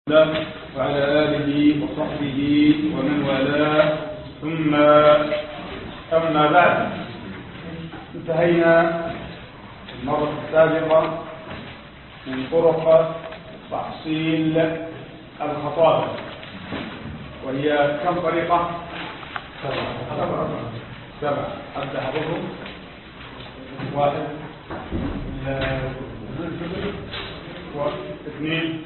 الله وعلى آله وصحبه ومن والاه ثم أما بعد انتهينا المرة السابقة من طرق تحصيل الخطابة وهي كم طريقة؟ سبعة سبعة أبدأ حضرهم واحد واثنين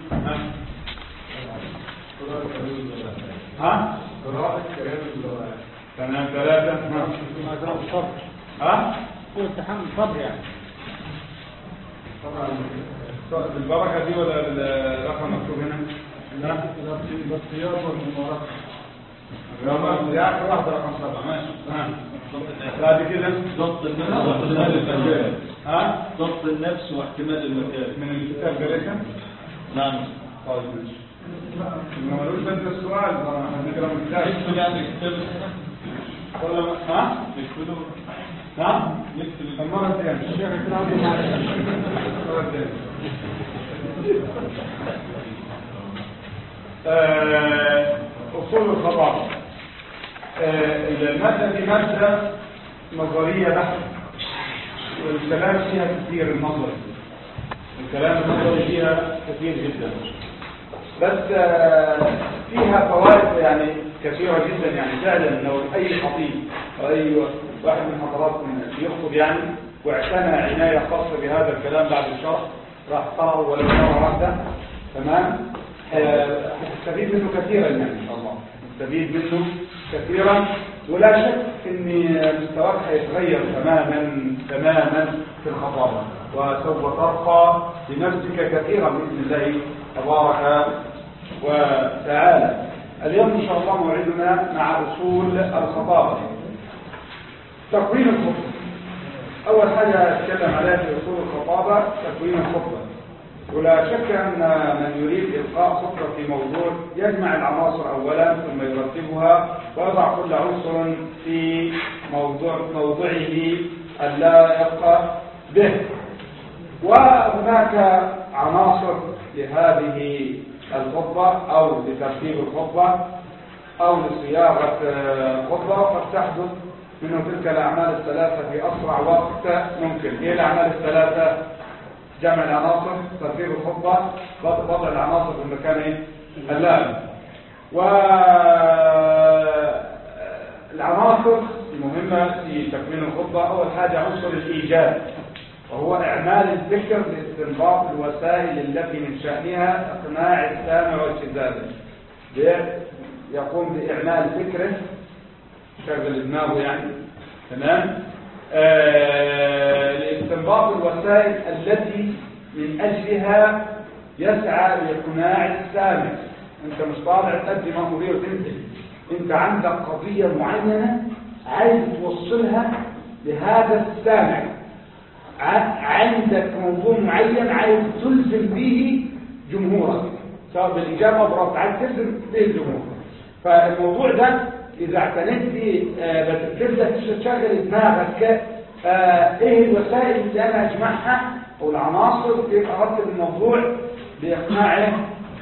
ها قراءة كلام اللغات تمام ثلاثة ها قراءة الصبر ها هو التحمل الصبر يعني طبعا بالبركة دي ولا الرقم مكتوب هنا؟ لا الاختيار والممارسة الرقم يعني واحدة رقم سبعة ماشي ها بعد كده ضبط النفس واحتمال المكان ها ضبط النفس واحتمال المكان من الكتاب جريشن نعم طيب ماشي ما ملوش بدل السؤال طبعا احنا بنقرا من الكتاب نكتب يعني كتاب ولا ما- ها نكتبه ها نكتب المرة الثانية الشيخ يكون عنده معرفة المرة الثانية آه، أصول الخطاب آه، المادة دي مادة نظرية بحت والكلام فيها كثير النظري الكلام النظري فيها كثير جدا بس آه، فيها فوائد يعني كثيرة جدا يعني فعلا لو أي خطيب أو أي واحد من حضراتكم يخطب يعني واعتنى عناية خاصة بهذا الكلام بعد الشرح راح قرأه ولو مرة واحدة تمام آه، هتستفيد منه كثيرا يعني إن شاء الله هتستفيد منه كثيرا ولا شك ان مستواك هيتغير تماما تماما في الخطابة وسوف ترقى بنفسك كثيرا بإذن الله تبارك وتعالى اليوم إن شاء الله موعدنا مع أصول الخطابة تكوين الخطبة أول حاجة أتكلم عليها في أصول الخطابة تكوين الخطبة ولا شك أن من يريد إلقاء خطبة في موضوع يجمع العناصر أولا ثم يرتبها ويضع كل عنصر في موضوع موضعه اللائق به وهناك عناصر لهذه الخطبة أو لترتيب الخطبة أو لصياغة آه، خطبة قد تحدث منه تلك الأعمال الثلاثة في أسرع وقت ممكن هي الأعمال الثلاثة جمع العناصر ترتيب الخطبة وضع وضع العناصر في المكان اللازم والعناصر المهمة في تكوين الخطبة أول حاجة عنصر الإيجاب وهو إعمال الذكر لاستنباط الوسائل التي من شأنها إقناع السامع واجتذابه يقوم بإعمال ذكره شغل دماغه يعني تمام آه لاستنباط الوسائل التي من أجلها يسعى لإقناع السامع أنت مش طالع تأدي مأمورية وتنزل أنت عندك قضية معينة عايز توصلها لهذا السامع ع- عندك موضوع معين عايز تلزم به جمهورك سواء بالإجابة أو بالرفض عايز تلزم به الجمهور فالموضوع ده إذا اعتنيت به آه، بس تبدأ تشغل دماغك آه، إيه الوسائل اللي أنا أجمعها أو العناصر كيف أرتب الموضوع لإقناع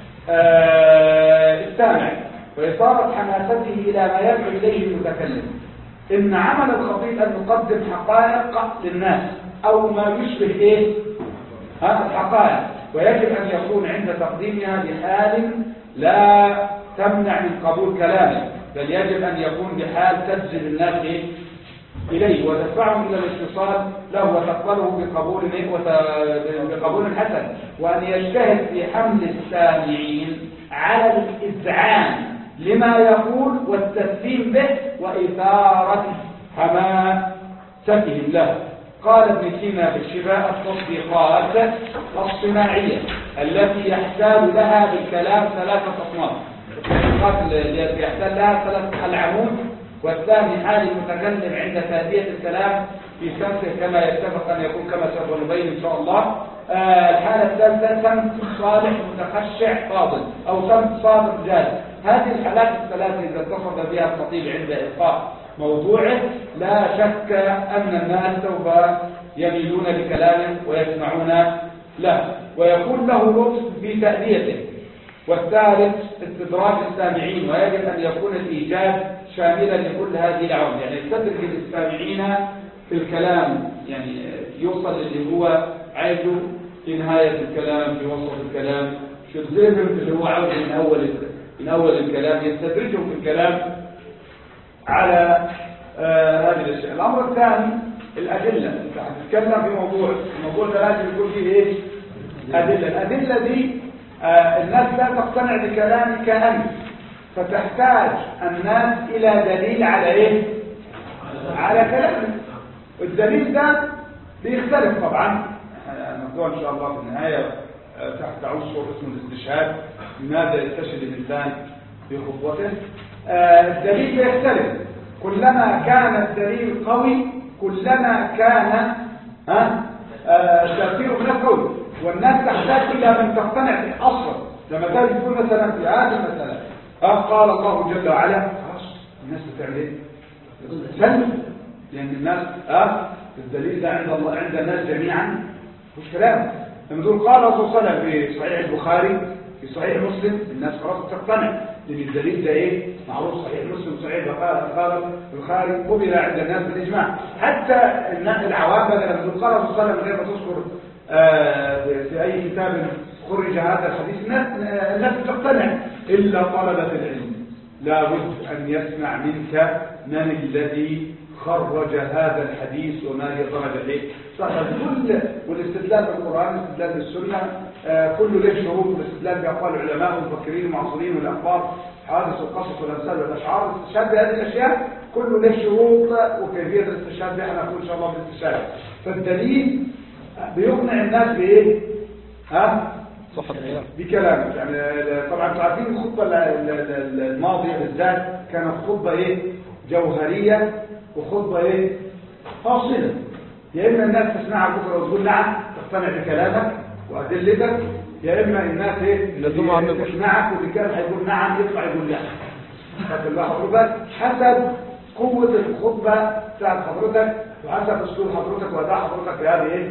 آه، السامع وإثارة حماسته إلى ما يدعو إليه المتكلم إن عمل الخطيب أن يقدم حقائق للناس أو ما يشبه إيه ها الحقائق ويجب أن يكون عند تقديمها بحال لا تمنع من قبول كلامه بل يجب أن يكون بحال تجذب الناس إيه؟ إليه وتدفعهم إلى الاتصال له وتقبله بقبول إيه؟ وت- بقبول حسن وأن يجتهد في حمل السامعين على الإذعان لما يقول والتسليم به وإثارة حماستهم له قال ابن سينا في الشفاء التطبيقات الصناعية التي يحتاج لها بالكلام ثلاثة أصناف التطبيقات التي يحتاج لها ثلاثة العمود والثاني حال المتكلم عند تأدية الكلام في سمته كما يتفق أن يكون كما سوف نبين إن شاء الله آه، الحالة الثالثة سمت صالح متخشع فاضل أو سمت صادق جاد هذه الحالات الثلاثة إذا اتصف بها الخطيب عند إلقاء موضوعه لا شك أن الناس سوف يميلون لكلامه ويسمعون له ويكون له لطف في تأديته والثالث استدراج السامعين ويجب أن يكون الإيجاب شاملا لكل هذه العوامل يعني يستدرج السامعين في الكلام يعني يوصل اللي هو عايزه في نهاية الكلام في وسط الكلام شو الزيفر اللي هو عاوزه من أول من أول الكلام يستدرجهم في الكلام على آه هذه الأشياء الأمر الثاني الأدلة أنت هتتكلم في موضوع الموضوع ده لازم يكون فيه إيه أدلة الأدلة دي آه الناس لا تقتنع بكلامك أنت فتحتاج الناس إلى دليل على إيه على كلامك الدليل ده بيختلف طبعا الموضوع إن شاء الله في النهاية آه تحت عنصر اسمه الاستشهاد لماذا يستشهد الإنسان في خطوته آه الدليل بيختلف كلما كان الدليل قوي كلما كان ها تأثيره من القول والناس تحتاج إلى من تقتنع به أصلا لما تجي تقول مثلا في هذه المسألة أه قال الله جل وعلا خلاص الناس بتعمل ايه؟ سلم لأن الناس أه الدليل ده عند الله عند الناس جميعا مش كلام لما تقول قال الرسول صلى الله عليه وسلم في صحيح البخاري في صحيح مسلم الناس خلاص تقتنع لأن الدليل ده إيه معروف صحيح مسلم صحيح البخاري البخاري قبل عند الناس بالإجماع حتى الناس العوام لما تقول قال الرسول صلى الله عليه وسلم غير ما تذكر آه في أي كتاب خرج هذا الحديث الناس الناس تقتنع إلا طلبة العلم لابد أن يسمع منك من الذي خرج هذا الحديث وما هي درجة إيه صحيح كل والاستدلال بالقرآن الاستدلال بالسنة آه كل له شروط والاستدلال بأقوال العلماء والمفكرين المعاصرين والأخبار حوادث والقصص والأمثال والأشعار الاستشهاد بهذه الأشياء كله له شروط وكيفية الاستشهاد بها نقول إن شاء الله بالاستشهاد فالدليل بيقنع الناس بإيه؟ ها؟ صح الكلام بكلامك يعني طبعا انتوا عارفين الخطبة الماضية بالذات كانت خطبة إيه؟ جوهرية وخطبة إيه؟ فاصلة يا إما الناس تسمعها بكرة وتقول نعم تقتنع بكلامك وأدلتك يا إما الناس إيه؟ لزوم عن البشر. تسمعك والرجال هيقول نعم يطلع يقول لا خدت الله حضرتك حسب قوة الخطبة بتاعت حضرتك وحسب أسلوب حضرتك وأداء حضرتك في هذه إيه؟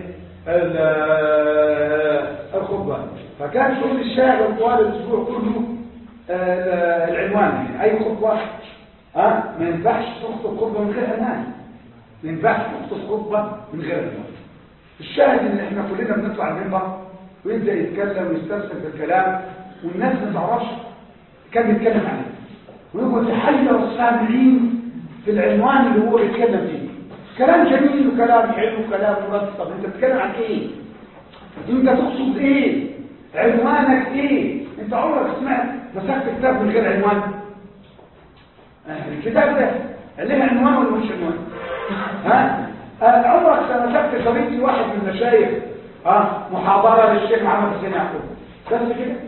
ال- الخطبة فكان شغل الشاعر طوال الأسبوع كله آه، العنوان يعني أي خطبة ها ما ينفعش تخطب خطبة من غير عنوان ما ينفعش تخطب خطبة من غير عنوان الشاهد ان احنا كلنا بنطلع المنبر ويبدا يتكلم ويسترسل في الكلام والناس ما تعرفش كان بيتكلم عليه ويقعد يحير السامعين في العنوان اللي هو بيتكلم فيه كلام جميل وكلام حلو وكلام مرتب طب انت بتتكلم عن ايه انت تقصد ايه عنوانك ايه انت عمرك سمعت مسكت كتاب من غير عنوان آه، الكتاب ده له عنوان ولا مش عنوان ها آه، عمرك مسكت شريط واحد من المشايخ ها محاضره للشيخ محمد حسين يعقوب بس كده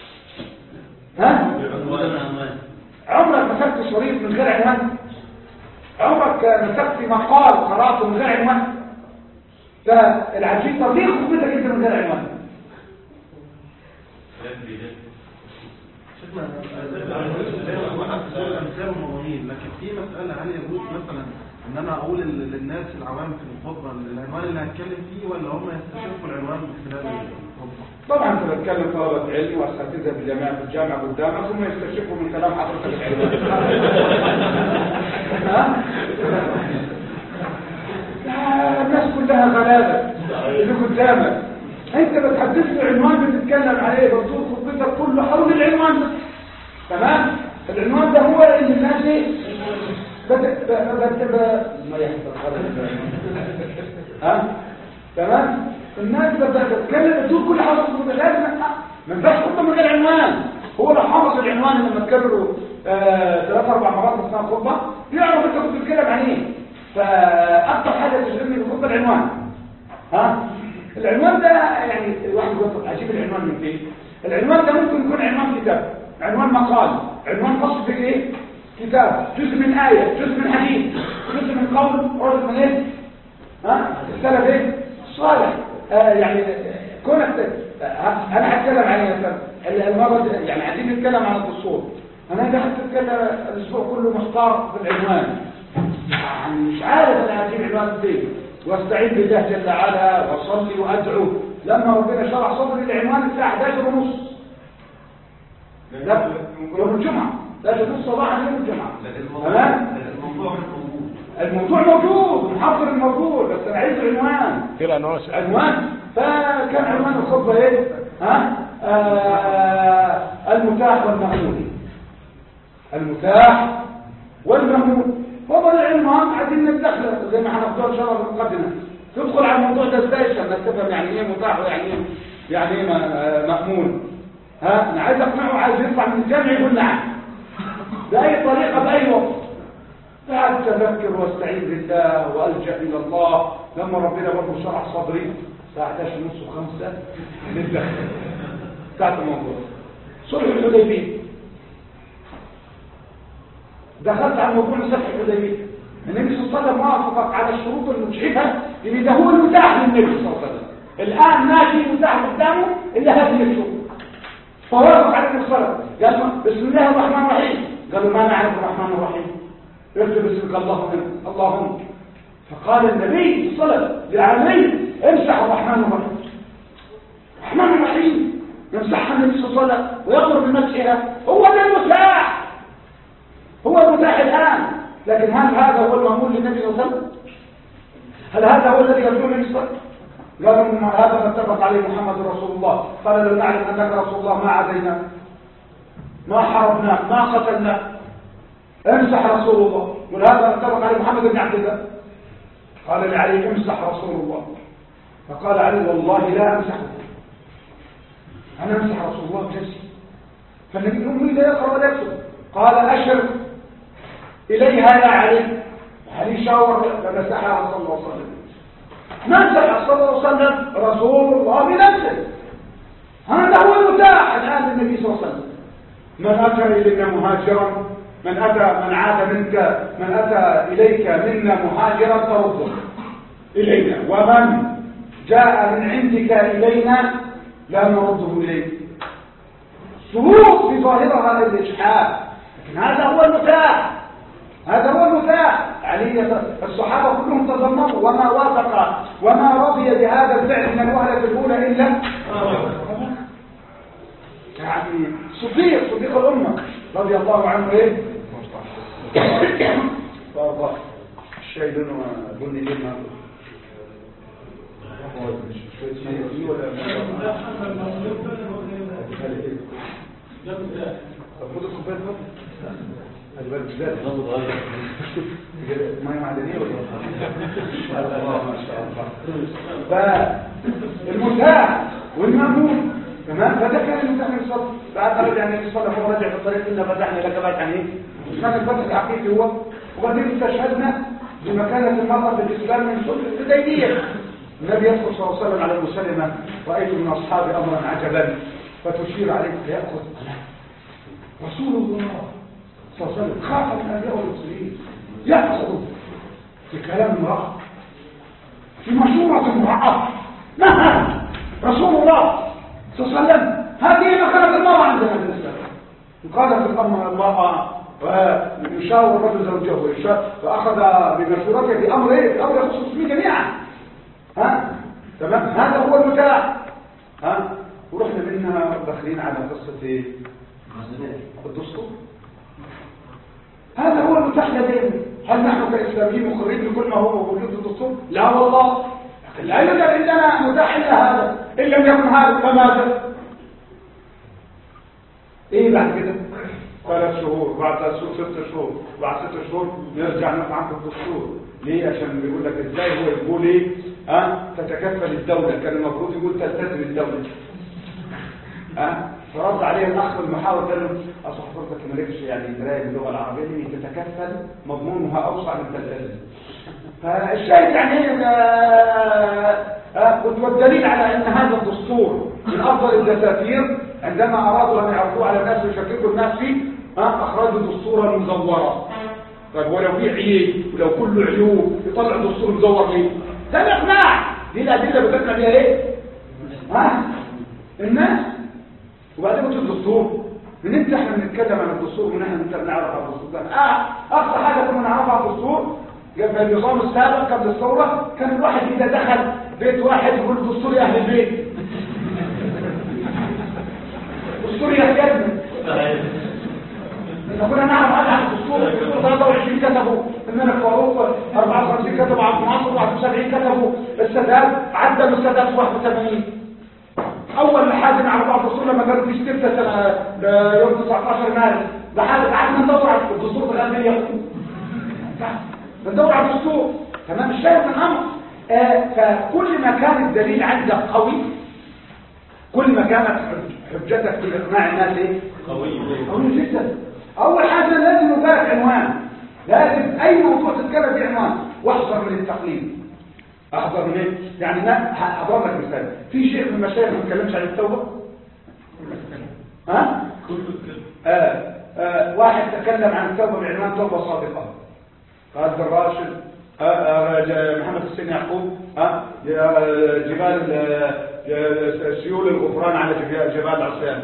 ها عمرك مسكت شريط من غير عنوان عمرك مسكت مقال قراته من غير عنوان فالعجيب طب ليه خطبتك انت من غير عنوان شيخنا واحد بيقول الامثال والمضامين لكن في مساله هل يجوز مثلا ان انا اقول لل- للناس العوام في الخطبه العنوان اللي هتكلم فيه ولا هم يستشفوا العنوان من خلال الخطبه؟ طبعا انت بتكلم طلبة علم واساتذه بالجامعه في الجامعه قدامك ثم يستشفوا من كلام حضرتك العلم ها؟ لا، الناس كلها غلابه اللي قدامك انت بتحدث له عنوان بتتكلم عليه بتطول خطبتك كله حول العنوان ده. تمام العنوان ده هو اللي الناس ايه بدأ بدأ بدأ ما يحصل خلاص ها تمام الناس بدأت تتكلم تقول كل حاجه تقول لازم ما ينفعش خطبه من غير عنوان هو لو حافظ العنوان لما تكرره آه، ثلاث اربع مرات اثناء الخطبه يعرف انت كنت بتتكلم عن ايه فاكثر حاجه تشغلني في الخطبه العنوان ها العنوان ده يعني الواحد يقول طب اجيب العنوان من فين العنوان ده ممكن يكون عنوان كتاب عنوان مقال عنوان خاص بايه كتاب جزء من آية جزء من حديث جزء من قول عرض من ايه ها السلف ايه صالح آه يعني كونك ت- آه، انا هتكلم عن ايه مثلا ال- المره دي- يعني عايزين نتكلم عن الدستور انا قاعد اتكلم الاسبوع كله محتار في العنوان يعني مش عارف انا هجيب عنوان فين واستعين بالله جل وعلا واصلي وادعو لما ربنا شرح صدري العنوان الساعه 11 ونص لا يوم الجمعة لا تجوز صباحا يوم الجمعة تمام الموضوع مش موجود الموضوع موجود محضر الموضوع بس انا عايز عنوان في العنوان عنوان فكان عنوان الخطبة ايه ها آه المتاح والمأمول المتاح والمأمول وضع العنوان عايزين ندخله زي ما هناخدوها ان شاء الله في المقدمة تدخل على الموضوع ده ازاي عشان تفهم يعني ايه متاح ويعني ايه يعني ايه م- آه، مأمول ها انا عايز اقنعه عايز يطلع من الجامع يقول نعم بأي طريقة بأي وقت قعدت أفكر واستعين بالله وألجأ إلى الله لما ربنا برضه شرح صدري الساعة 11 ونص وخمسة نتدخل بتاعت الموضوع صلح الحديبية دخلت على موضوع صلح الحديبية النبي صلى الله عليه وسلم وافق على الشروط المجحفة لأن ده هو المتاح للنبي صلى الله عليه وسلم الآن ما في متاح قدامه إلا هذه الشروط فوافق على النبي صلى الله عليه وسلم قال له بسم الله الرحمن الرحيم قالوا ما نعرف الرحمن الرحيم اكتب اسمك اللهم اللهم فقال النبي صلى الله عليه وسلم لعلي امسح الرحمن الرحيم الرحمن الرحيم يمسحها النبي صلى الله عليه وسلم ويأمر بمسحها هو ده المتاح هو المتاح الآن لكن هل هذا هو المأمول للنبي صلى الله عليه وسلم هل هذا هو الذي يرجوه النبي صلى الله عليه وسلم قالوا ما هذا ما اتفق عليه محمد رسول الله قال لو نعلم انك رسول الله ما عدينا ما حربناك ما قتلناك امسح رسول الله ولهذا ما اتفق عليه محمد بن عبد الله قال لعلي امسح رسول الله فقال علي والله لا امسحه انا امسح رسول الله بنفسي فالنبي امي لا يقرا ولا يكتب قال اشر اليها يا علي علي شاور فمسحها صلى الله عليه وسلم مسح صلى الله عليه وسلم رسول الله بنفسه هذا هو المتاح الآن للنبي صلى الله عليه وسلم من أتى إلينا مهاجرا من أتى من عاد منك من أتى إليك منا مهاجرا فرده إلينا ومن جاء من عندك إلينا لا نرده إليك شروط في ظاهرها الإجحاف لكن هذا هو المتاح هذا هو المتاح يعني الصحابة كلهم تضمنوا وما وافق وما رضي بهذا الفعل من الوهلة الأولى إلا يعني صديق صديق الأمة رضي الله عنه إيه بابا الشاي لونه بني ليه ما شوية مية فيه ولا طب خد الكوباية فضل خلي بالك ازاي ميه معدنيه ولا ما شاء الله ما شاء الله فالمتاح والمأمون تمام فده كان المتاح من الصدر بعد خرج يعني الصدر هو رجع في الطريق إلا فتحنا لك فتحا ايه مش كان الفتح الحقيقي هو وبعدين استشهدنا بمكانة المرأة في الإسلام من صلح الحديبية النبي يدخل صلى الله عليه وسلم على المسلمة رأيت من أصحابي أمرا عجبا فتشير عليه فيأخذ رسول الله صلى الله عليه وسلم خاف من أن يرى المسلمين يأخذ في كلام امرأة في مشورة امرأة ما هذا رسول الله صلى الله عليه وسلم هذه مكانة المرأة عندنا في الإسلام قالت الأمر المرأة ويشاور الرجل زوجه ويشاور فأخذ بمشورته في أمر إيه؟ في أمر يخص المسلمين جميعا ها تمام هذا هو المتاح ها ورحنا منها داخلين على قصة إيه؟ الدستور هذا هو المتاح لدينا هل نحن كإسلاميين مقرين لكل ما هو موجود في الدستور لا والله لكن لا يوجد عندنا متاح إلا هذا إن لم يكن هذا فماذا إيه بعد كده ثلاث شهور بعد ثلاث شهور ست شهور بعد ست شهور نرجع نفعل في الدستور ليه عشان بيقول لك ازاي هو يقول ايه ها تتكفل الدولة كان المفروض يقول تلتزم الدولة ها فرد عليه الاخ المحاور قال له اصل حضرتك مالكش يعني درايه باللغه العربيه دي تتكفل مضمونها اوسع من تلتزم فالشاهد يعني آه والدليل على ان هذا الدستور من افضل الدساتير عندما ارادوا ان يعرضوه على الناس ويشككوا الناس فيه ها اخرجوا دستورا مزورا طيب ولو فيه عيب ولو كله عيوب يطلع دستور مزور ليه ده الاقناع دي الادله بتقنع بيها ايه ها الناس وبعدين قلت الدستور من انت احنا بنتكلم عن الدستور من احنا انت بنعرف عن الدستور ده اه اكثر حاجه كنا نعرفها عن الدستور في النظام السابق قبل الثوره كان الواحد اذا دخل بيت واحد يقول دستور يا اهل البيت دستور يا سيادنا احنا كنا نعرف حاجه عن الدستور الدستور 23 كتبوا الملك فاروق 54 كتبوا عبد الناصر 71 كتبوا السادات عدلوا السادات في 81 اول محاكم على بعض الدستور لما كانوا في ستة سنة يوم 19 مارس ده حاجة قعدنا ندور على الدستور في الغالبية ندور على الدستور تمام مش شايف الامر آه فكل ما كان الدليل عندك قوي كل ما كانت حجتك في اقناع الناس ايه قوي قوي جدا اول حاجه لازم يبقى عنوان لازم اي موضوع تتكلم فيه عنوان واحذر من التقليد احذر من ايه يعني ما هضرب لك مثال في شيء من المشايخ ما بيتكلمش عن التوبه ها آه آه واحد تكلم عن التوبه بعنوان توبه صادقه قال الراشد آه آه ج- محمد حسين يعقوب ها آه جبال آه، سيول الغفران على جبال جبال عصيان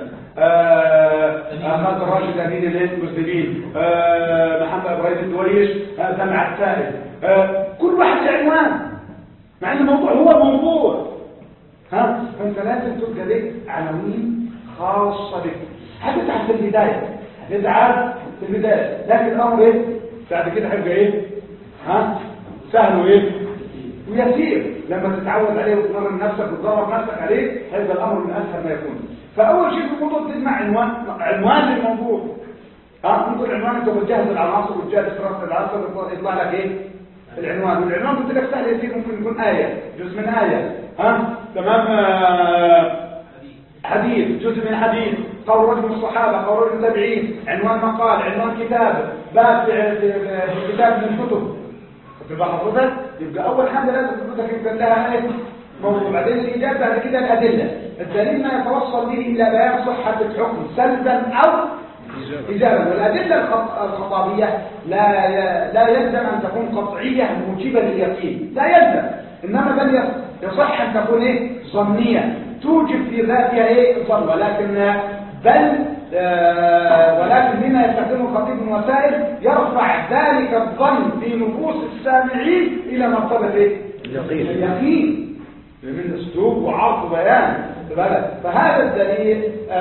خالد الراشد امين المسلمين آه، محمد ابراهيم الدويش آه، دمع السائل آه، كل واحد له عنوان مع ان الموضوع هو موضوع ها فانت لازم تبقى لك عناوين خاصه بك هتتعب في البدايه هتتعب في البدايه لكن الامر ايه بعد كده هيبقى ايه ها سهل وايه ويسير لما تتعود عليه وتمرن نفسك وتدرب نفسك عليه هيبقى الامر من اسهل ما يكون فاول شيء في الموضوع تجمع عنوان عنوان للموضوع ها ممكن العنوان انت بتجهز العناصر وتجهز راس العناصر يطلع لك ايه العنوان والعنوان قلت لك سهل يسير ممكن يكون آية جزء من آية ها تمام آه، حديث جزء من حديث قول رجل من الصحابة قول رجل من التابعين عنوان مقال عنوان كتاب باب في في- في كتاب من الكتب تبقى حضرتك يبقى أول حاجة لازم تثبتك يبقى لها آية موضوع بعدين الإجابة بعد كده الأدلة الدليل ما يتوصل به إلى بيان صحة الحكم سلبا أو إجابة والأدلة الخط- الخطابية لا ي- لا يلزم أن تكون قطعية موجبة لليقين لا يلزم إنما بل يص- يصح أن تكون إيه ظنية توجب في ذاتها إيه الظن ولكن بل آه، ولكن مما يستخدمه الخطيب من وسائل يرفع ذلك الظن في نفوس السامعين إلى مرتبة إيه؟ اليقين اليقين من اسلوب وعرض وبيان بالك؟ فهذا الدليل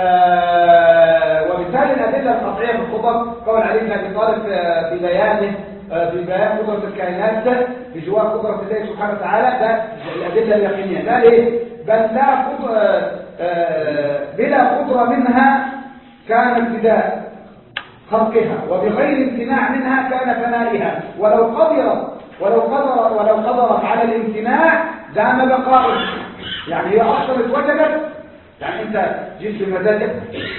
آه وبالتالي الادله القطعيه في الخطب قول علي بن ابي طالب آه، في بيانه آه، في بيان قدره الكائنات ده في جواب قدره الله سبحانه وتعالى ده الادله اليقينيه لا ليه بل لا قدره آه، بلا قدره منها كان ابتداء خلقها وبغير امتناع منها كان فنائها ولو قدرت ولو قدر ولو قدرت على الامتناع دام بقائه يعني هي اصلا اتوجدت يعني انت جيت بمزاجك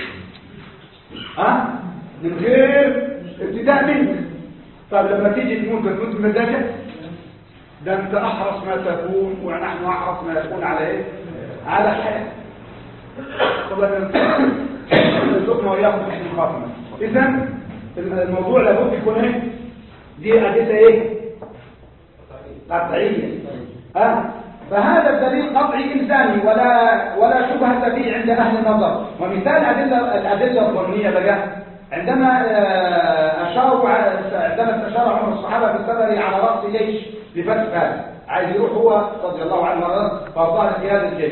ها من غير ابتداء منك طب لما تيجي تموت تموت بمزاجك ده انت احرص ما تكون ونحن احرص ما يكون على ايه على الحياه طبعا الحكم وياخذ احنا خاتمه اذا الموضوع لابد يكون ايه دي ادله ايه قطعيه ها فهذا الدليل قطعي إلزامي ولا ولا شبهة فيه عند أهل النظر ومثال أدلة الأدلة الظنية بقى عندما آه، أشاروا على- عندما استشار عمر الصحابة في السفر على رأس جيش لفتح فارس عايز يروح هو رضي الله عنه وارضاه فأصبح قيادة الجيش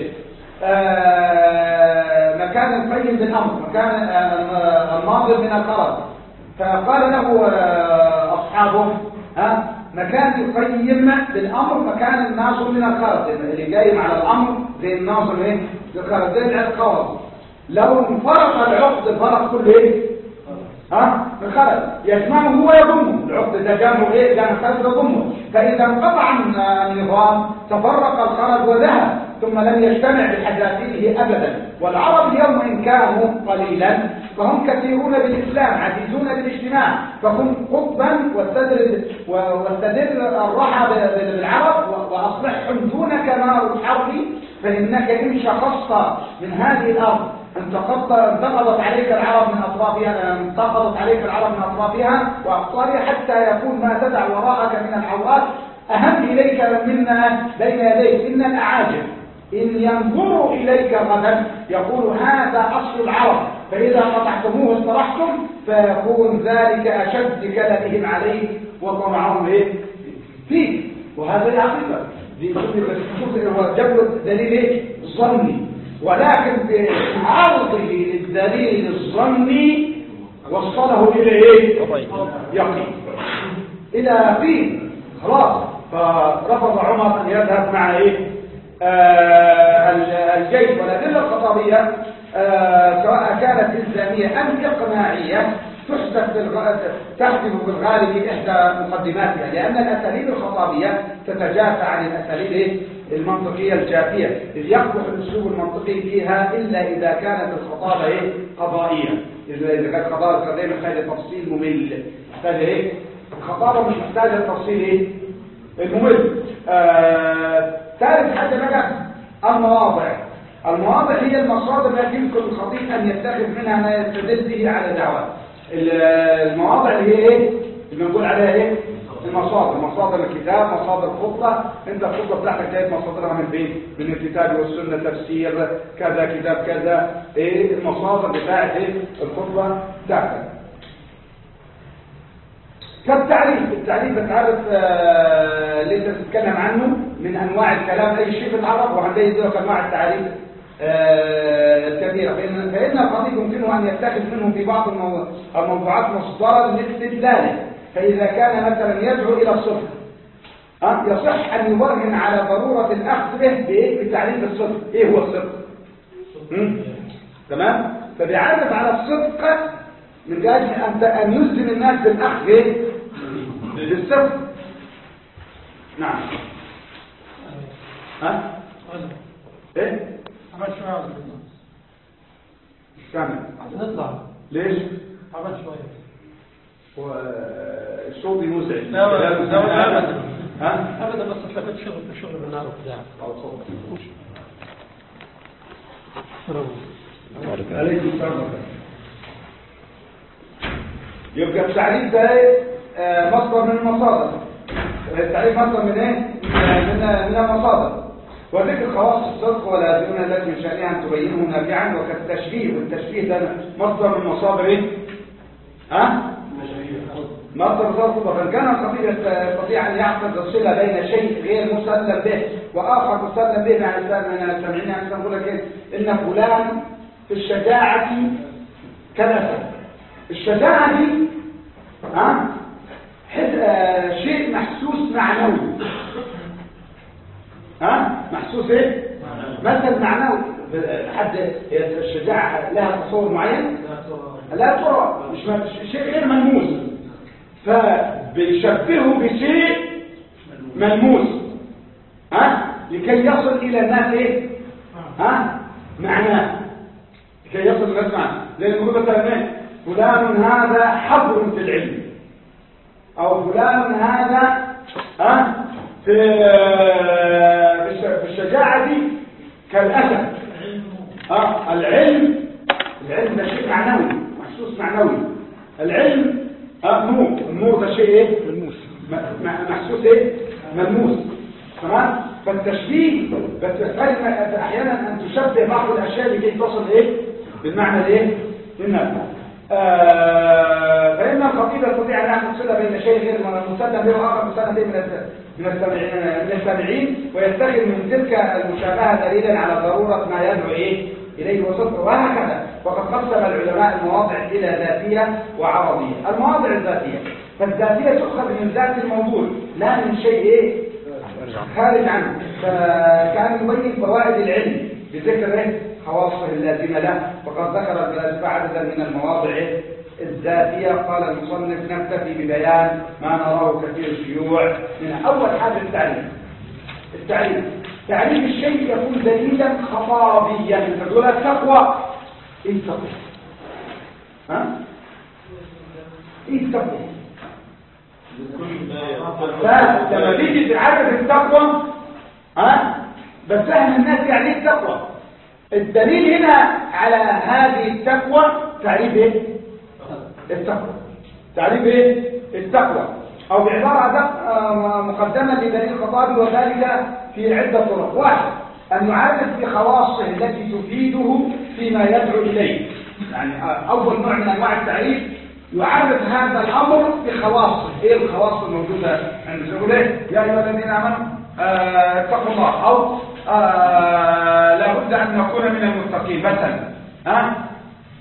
آه، مكان القيم بالأمر مكان آه، الناظر من الخرج فقال له آه، أصحابه ها مكان يقيم بالأمر مكان الناظر من الخرج اللي قايم على الأمر زي الناظر ايه الخرج زي الخرج لو انفرط العقد فرط كل ايه ها الخرج يجمعه هو يضمه العقد ده جامه ايه جامع الخرج يضمه فإذا انقطع النظام تفرق الخرج وذهب ثم لم يجتمع بحذافيره أبدا والعرب اليوم إن كانوا قليلا فهم كثيرون بالإسلام عزيزون بالاجتماع فهم قطبا واستدر واستدر الرحى بالعرب وأصلحهم دونك نار الحرب فإنك إن شخصت من هذه الأرض انتقضت انتقضت عليك العرب من أطرافها انتقضت عليك العرب من أطرافها وأقطارها حتى يكون ما تدع وراءك من العورات أهم إليك مما بين يديك إن الأعاجم إن ينظروا إليك غدا يقول هذا أصل العرب فإذا قطعتموه استرحتم فيكون ذلك أشد كلبهم عليك وطمعهم إيه؟ فيك وهذا الحقيقة دي هو جاب دليل إيه؟ ظني ولكن بعرضه للدليل الظني وصله الى ايه يقين الى يقين خلاص فرفض عمر ان يذهب مع ايه آه الجيش والادله الخطابيه آه سواء كانت الزاميه ام اقناعيه تحدث بالغ... تحدث بالغالب في احدى مقدماتها لان الاساليب الخطابيه تتجافى عن الاساليب المنطقيه الجافيه اذ يقبح الاسلوب المنطقي فيها الا اذا كانت الخطابه ايه قضائيه اذا اذا كانت خطابه دايما محتاجه تفصيل ممل محتاجه ايه الخطابه مش محتاجه التفصيل ايه الممل آه... ثالث حاجه بقى المواضع المواضع هي المصادر التي يمكن الخطيب ان يتخذ منها ما يستدل به على دعوه المواضع اللي هي ايه اللي بنقول عليها ايه المصادر مصادر الكتاب مصادر الخطبه انت الخطبه بتاعتك جايب مصادرها من فين من الكتاب والسنه تفسير كذا كتاب كذا ايه المصادر بتاعت ايه الخطبه بتاعتك كالتعريف التعريف بتعرف آه اللي انت بتتكلم عنه من انواع الكلام اي شيء في العرب وعندي يدرك انواع التعريف آه الكبيرة فإن, فإن الخطيب يمكنه أن يتخذ منه في بعض الموضوعات مصدرا لاستدلاله فإذا كان مثلا يدعو إلى الصدق أه؟ يصح أن يبرهن على ضرورة الأخذ به بإيه؟ بتعريف الصدق إيه هو الصدق؟ تمام؟ فبيعرف على الصدق من أجل أن أن يلزم الناس بالأخذ إيه؟ بالصدق نعم ها؟ ايه عمل شوية على فكرة كمل نطلع ليش عمل شوية هو الصوت مزعج لا، لا، لا، لا، أبداً. ها أبدا بس اتلفت شغل في شغل بالنار وبتاع عليكم السلام يبقى التعريف ده إيه؟ آه، مصدر من المصادر التعريف مصدر من ايه من من المصادر وذكر خواص الصدق والازمنه التي من شانها ان تبينه نافعا وكالتشبيه والتشبيه ده مصدر من مصادر ايه ها مصدر صدق فان كان الخطيب يستطيع ان يحفظ الصله بين شيء غير مسلم به واخر مسلم به مع الانسان من المستمعين يعني نقول لك إيه؟ ان فلان في الشجاعه كالاسد الشجاعه دي ها حد... آه شيء محسوس معنوي ها محسوس ايه مثل معنوي حد الشجاعه لها تصور معين لا ترى مش مش شيء غير ملموس فبيشبهه بشيء ملموس ها لكي يصل الى الناس ايه ها معناه لكي يصل الناس معناه زي ما بيقول مثلا ايه فلان هذا حبر في العلم او فلان هذا ها في في الشجاعه دي كالاسد ها العلم العلم ده شيء معنوي محسوس معنوي العلم ها نور النور ده شيء ايه ملموس محسوس ايه ملموس تمام فالتشبيه بتحتاج احيانا ان تشبه بعض الاشياء لكي تصل ايه بالمعنى الايه للنفع آه فإن الخطيب يستطيع أن يعمل صلة بين شيء غير مسلم به وآخر مسلم به من من السامعين من السامعين ويتخذ من تلك المشابهة دليلا على ضرورة ما يدعو إيه إليه وصدقه وهكذا وقد قسم العلماء المواضع إلى ذاتية وعرضية المواضع الذاتية فالذاتية تؤخذ من ذات الموضوع لا من شيء إيه خارج عنه فكان يبين فوائد العلم بذكر إيه خواصه اللازمة له وقد ذكر الفلاسفة عددا من المواضع الذاتية قال المصنف نكتفي ببيان ما نراه كثير الشيوع من أول حاجة التعريف التعريف تعريف الشيء يكون دليلا خطابيا فتقول التقوى ايه التقوى ها ايه التقوى فلما تيجي تعرف التقوى ها بفهم الناس يعني ايه التقوى الدليل هنا على هذه التقوى تعريف ايه التقوى تعريف ايه التقوى او بعبارة مقدمة لدليل الخطاب وذلك في عدة طرق واحد أن يعرف بخواصه التي تفيده فيما يدعو إليه يعني أول نوع من أنواع التعريف يعرف هذا الأمر بخواصه إيه الخواص الموجودة عند يقول إيه يا أيها الذين آمنوا اتقوا الله أو آه لابد أن نكون من المتقين مثلا ها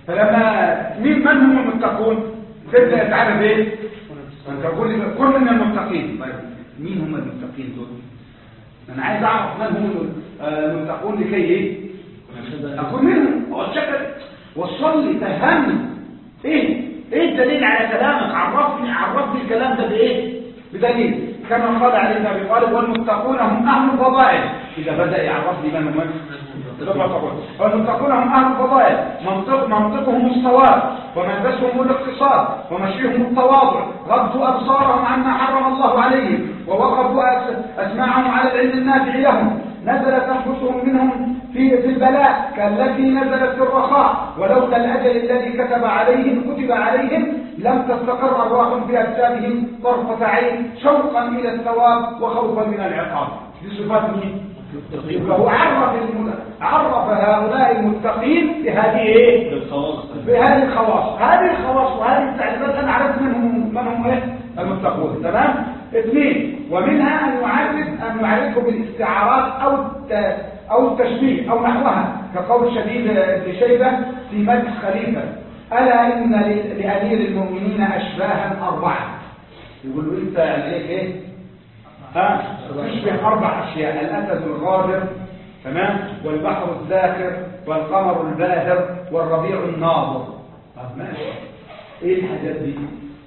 فلما مين من هم المتقون تبدا تعرف ايه انت تقول لي كل من المتقين طيب مين هم المتقين دول انا عايز اعرف من هم المتقون لكي ايه اكون منهم وشكل وصل لي فهمني ايه ايه الدليل على كلامك عرفني عرفني الكلام ده بايه بدليل كما قال علي بن ابي طالب والمتقون هم اهل الفضائل اذا بدا يعرفني من هم والمتقون هم اهل الفضائل منطق منطقهم الصواب وملبسهم الاقتصاد ومشيهم التواضع غضوا ابصارهم عما حرم الله عليهم ووقفوا اسماعهم على العلم النافع لهم نزلت انفسهم منهم في في البلاء كالتي نزلت في الرخاء ولولا الاجل الذي كتب عليهم كتب عليهم لم تستقر ارواحهم في اجسادهم طرفه عين شوقا الى الثواب وخوفا من العقاب دي صفات مين فهو عرف الم... عرف هؤلاء المتقين بهذه ايه بالخواص بهذه الخواص هذه الخواص وهذه التعريفات انا عرفت منهم من هم ايه المتقون تمام اثنين ومنها ان يعرف ان يعرفه بالاستعارات او الت... او التشبيه او نحوها كقول شديد ابن شيبه في مدح خليفه الا ان ل- لامير المؤمنين اشباها اربعه يقول له انت يعني ايه ايه ها تشبه اربع اشياء الاسد الغادر تمام والبحر الذاكر والقمر الباهر والربيع الناظر طب ماشي ايه الحاجات دي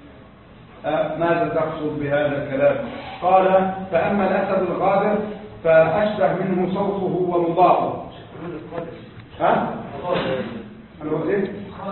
آه، ماذا تقصد بهذا الكلام قال فاما الاسد الغادر فاشبه منه صوته ومضاعه ها انا قلت ايه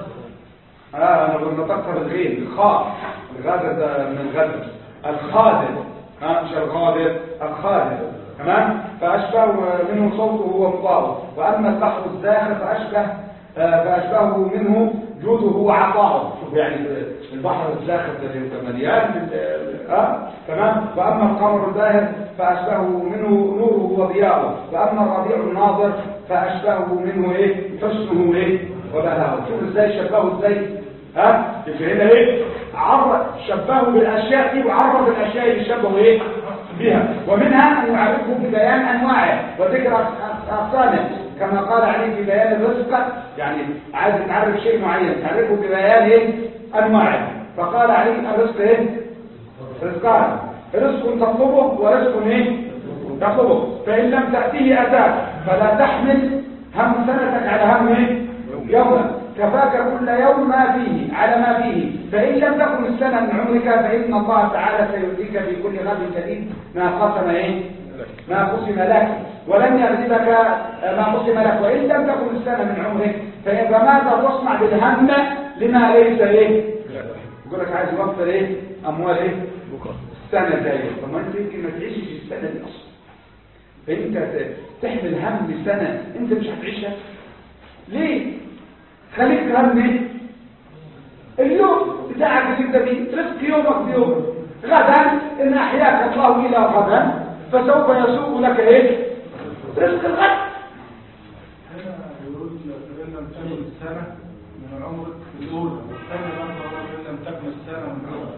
اه انا قلت نطقتها بالغين الخاء الغادر ده من الغدر الخادر ها مش الغادر الخادر تمام فاشبه منه صوته ومضاعه واما البحر الزاخر فاشبه آه، فاشبهه منه جوده وعطاؤه شوف يعني البحر الزاخر ده بيبقى مليان بال- اه تمام واما القمر الباهر فاشبهه منه نوره وضياؤه واما الربيع الناظر فاشبهه منه ايه حسنه ايه وبهاؤه شوف ازاي شبهه ازاي ها يبقى هنا ايه عرف شبهه بالاشياء دي وعرف الاشياء اللي شبهه ايه بها ومنها ان يعرفه ببيان انواعه وذكر أق- اقسامه كما قال عليه في بيان الرزق يعني عايز تعرف شيء معين تعرفه ببيان ايه انواعه فقال عليه الرزق ايه رزقان رزق تطلبه ورزق ايه تطلبه فان لم تاتيه اتاك فلا تحمل هم سنتك على هم ايه يوما كفاك كل يوم ما فيه على ما فيه فإن لم تكن السنة من عمرك فإن الله تعالى سيؤتيك في كل غد جديد ما قسم إيه؟ ما قسم لك ولن يغلبك ما قسم لك وإن لم تكن السنة من عمرك فإن فماذا تصنع بالهم لما ليس إيه؟ يقول لك عايز يوفر إيه؟ أموال إيه؟ السنة الجاية طب ما أنت يمكن ما تعيشش السنة دي أصلا فأنت ت- تحمل هم سنة أنت مش هتعيشها ليه؟ خليك هم ايه؟ اليوم بتاعك اللي انت فيه رزق يومك بيوم غدا ان احياك الله الى غدا فسوف يسوق لك ايه؟ رزق الغد يقول فإن لم تكن السنة من عمرك الأولى والثانية برضه فإن لم تكن السنة من عمرك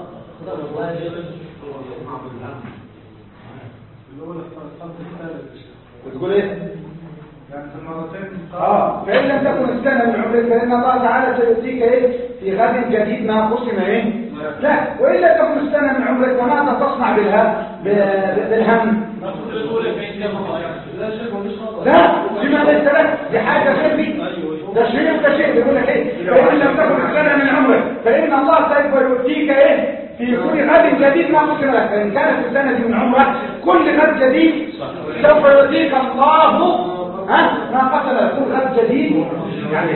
الأولى الصمت الثالث بتقول ايه؟ يعني في المرتين اه فان لم تكن السنه من عمرك فان الله تعالى سيؤتيك ايه؟ في غد جديد ما قسم ايه؟ لا وان لم تكن السنه من عمرك فماذا تصنع بالها ب- بالهم؟ لا لما ليس لك دي حاجه غير دي ده شيء ده شيء بيقول لك ايه فان لم تكن السنه من عمرك فان الله سوف يؤتيك ايه في كل غد جديد ما قسم لك فان كانت السنه دي من عمرك كل غد جديد سوف يؤتيك الله ها ما قتل كل غد جديد يعني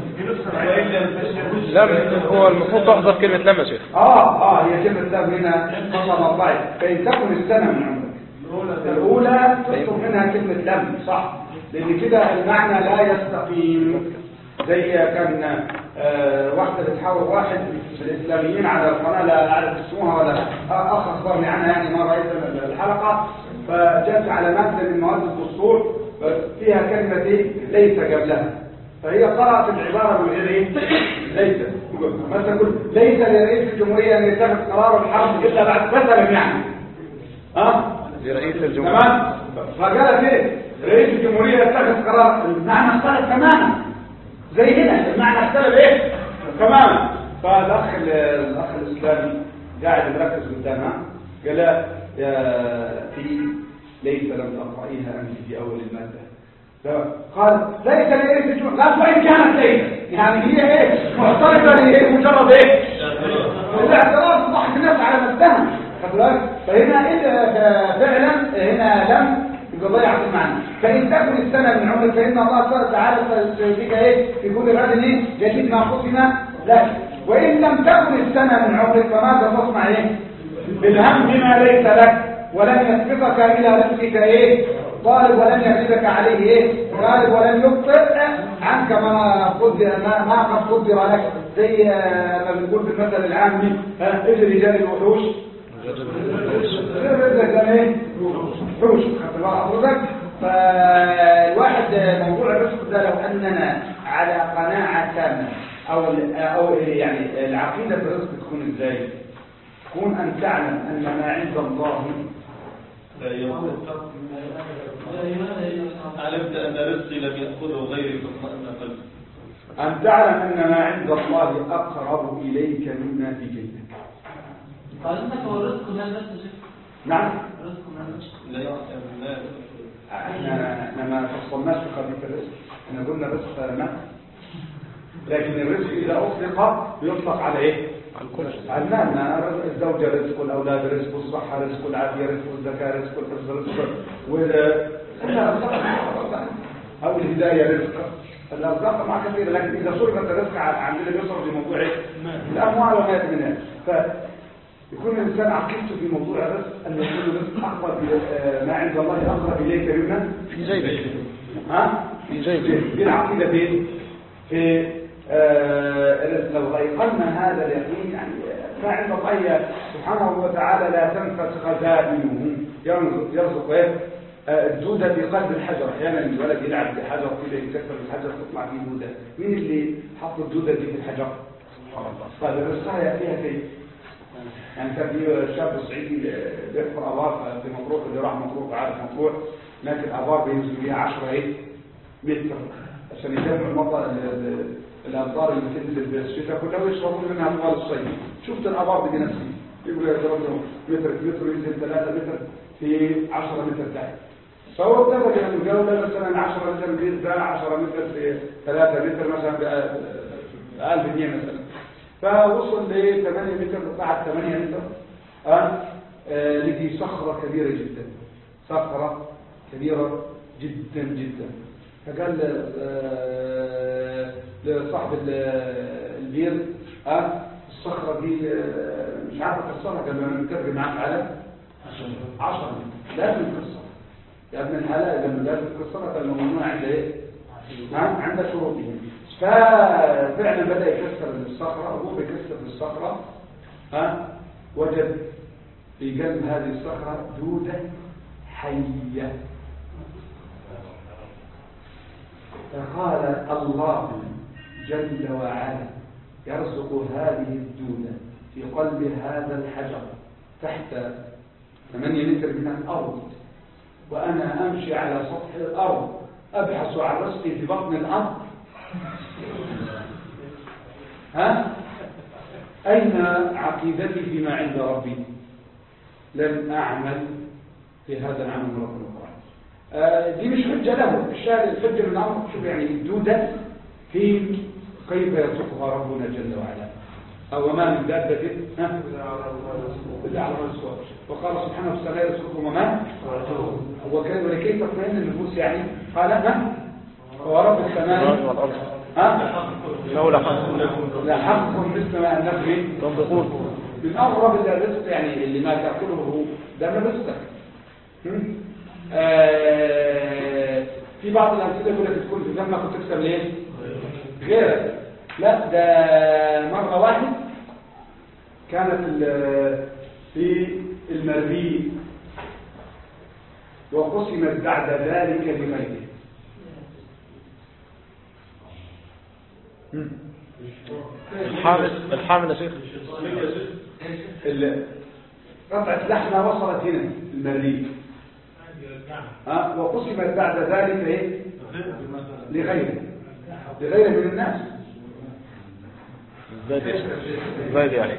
لا هو المفروض تحذف كلمة لم يا شيخ اه اه هي كلمه لم هنا قسم الله فان تكن السنه من عمرك الأولى تطلب منها كلمة لم صح لأن كده المعنى لا يستقيم زي كان آه، واحدة بتحاول واحد من الإسلاميين على القناة لا أعرف اسمها ولا أخ أخبرني عنها يعني ما رأيت الحلقة فجاءت على مادة من مواد الدستور فيها كلمة إيه؟ ليس قبلها فهي قرأت العبارة من غير إيه؟ ليس مثلا تقول ليس لرئيس الجمهورية أن يتخذ قرار الحرب إلا بعد مثلا يعني ها لرئيس الجمهورية تمام فقالت ايه رئيس الجمهورية يتخذ قرار المعنى اختلف تماما زي هنا المعنى اختلف ايه تماما فالاخ ال- الاخ الاسلامي قاعد مركز قدامها قال لها يا في ليس لم تقرأيها انت في اول الماده قال ليس ليس لا وإن كانت ليس يعني هي ايه معترضة هي مجرد ايه الاعتراض ضحك الناس على نفسها خد بالك فهنا إذا فعلا هنا لم يبقى ضيعت المعنى فإن تكن السنة من عمرك فإن الله تعالى سيؤتيك ايه في كل غد ايه جديد ما قسم لك وإن لم تكن السنة من عمرك فماذا تصنع ايه بالهم بما ليس لك ولن يسبقك إلى رزقك ايه طالب ولن يغلبك عليه ايه غالب ولن يبطئ عنك ما قدر ما, ما قد قدر لك زي آه، ما بنقول في المثل العامي ها اجري جري الوحوش غير رزقك ده ايه وحوش خدت بال حضرتك فالواحد آه، موضوع الرزق ده لو اننا على قناعه تامه او او يعني العقيده في الرزق تكون ازاي تكون ان تعلم ان ما عند الله لا يقول علمت أن رزقي لم يأخذه غيري فاطمأن قلبي أن تعلم أن ما عند الله أقرب إليك مما في جيبك قال انك هو الرزق من الناس يا شيخ نعم الرزق من الناس لا يعلم لا احنا احنا ما فصلناش في قضية الرزق احنا قلنا رزق ما لكن الرزق إذا أطلق بيطلق على إيه؟ على المال ما رزق الزوجة رزق الأولاد رزق الصحة رزق العافية رزق الزكاة رزق الحفظ رزق وإذا أو الهداية رزق الأرزاق مع كثير لكن إذا صرفت الرزق ع- عندنا بيصرف لموضوع إيه؟ الأموال وما يأتي منها فيكون الإنسان عقيدته في موضوع الرزق أن يكون الرزق أقرب إلى- آه، ما عند الله أقرب إليك مما في جيبك ها؟ في جيبك دي العقيدة فين؟ في آه لو أيقنا هذا اليقين يعني ما عند الله سبحانه وتعالى لا تنفت خزائنه يرزق يرزق ايه؟ آه، الدودة في قلب الحجر أحيانا الولد يلعب بحجر كده يكسر الحجر تطلع فيه دودة مين اللي حط الدودة دي في الحجر؟ طيب الرزقها يأتيها كيف؟ يعني كان في شاب صعيدي آه، بيحفر ابار في مطروح اللي راح مطروح عارف مطروح لكن الابار بينزل فيها 10 ايه متر عشان يجمع المطر ال- ال- الامطار اللي بتنزل في الشتاء كلهم يشربون منها طوال الصيف شفت الابار دي بنفسي يقول يا ترى متر في متر ينزل 3 متر في 10 متر تحت فهو اتفق ان الجوله مثلا 10 متر بيزرع 10 متر في 3 متر مثلا ب 1000 جنيه مثلا فوصل ل 8 متر بعد 8 متر اه آه، لقي صخره كبيره جدا صخره كبيره جدا جدا فقال ل- آه، لصاحب ال- البير اه الصخره دي آه، مش عارف اكسرها قال له انا متفق معاك على 10 لازم تكسر يا ابن الحلال لما لازم تكسرها قال له ممنوع عند ايه؟ ها عند شروطه ففعلا بدا يكسر الصخره وهو بيكسر الصخره ها وجد في قلب هذه الصخره دوده حيه فقال الله جل وعلا يرزق هذه الدودة في قلب هذا الحجر تحت 8 متر من الأرض وأنا أمشي على سطح الأرض أبحث عن رزقي في بطن الأرض ها؟ أين عقيدتي فيما عند ربي لم أعمل في هذا العمل من رب القرآن آه، دي مش حجة له الشاهد الحجة من الأمر شوف يعني الدودة في كيف يرزقها ربنا جل وعلا أو ما من دابة ها؟ إلا على الله الصور وقال سبحانه وتعالى يرزقكم وما وكان ولكي تطمئن النفوس يعني قال ها هو رب السماء والأرض ها إنه لحق لا حق مثل ما النبي تنطقون من أغرب الرزق يعني اللي ما تأكله هو ده من رزقك هم؟ آه، في بعض الأمثلة يقول لك تكون في ذنبك وتكسب ليه؟ غيرك لا ده مرة واحد كانت ال- في المريء وقسمت بعد ذلك لغيره هم؟ الحامل الحامل يا شيخ ال- قطعة لحمة وصلت هنا المريء ها وقسمت بعد ذلك ايه لغيره لغيره من الناس زايد زايد يعني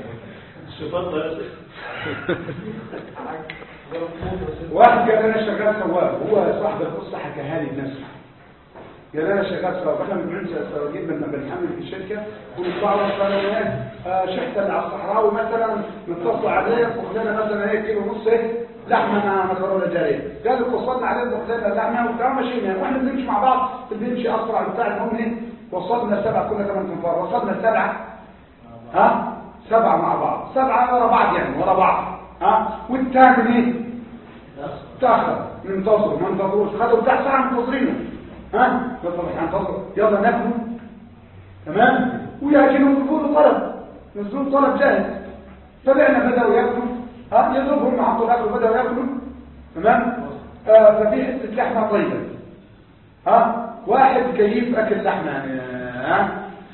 واحد قال انا شغال سواق هو صاحب القصه حكاها لي بنفسه قال انا شغال سواق احنا من عند السواقين لما بنحمل في الشركه ونطلعوا قالوا لنا آه شحت على الصحراوي مثلا نتصل عليه وخذنا مثلا هيك كيلو ونص هيك لحمه مع مكرونه جاريه قال اتصلنا عليه وخذنا اللحمه وبتاع ماشيين واحنا بنمشي مع بعض بنمشي اسرع بتاع المهم إيه؟ وصلنا سبعه كنا ثمان تنفار وصلنا سبعه ها سبعه مع بعض سبعه ورا بعض يعني ورا بعض ها والثامن ايه تاخر ننتظر ما ننتظروش خدوا بتاع ساعه منتظرينه ها يلا مش هننتظر يلا ناكل تمام وياكلوا يقولوا طلب نزلوا طلب جاهز فبعنا بدأوا ياكلوا ها يضربهم مع حطوا الاكل بدأوا ياكلوا تمام آه ففي حته لحمه طيبه ها واحد كيف اكل لحمه يعني ها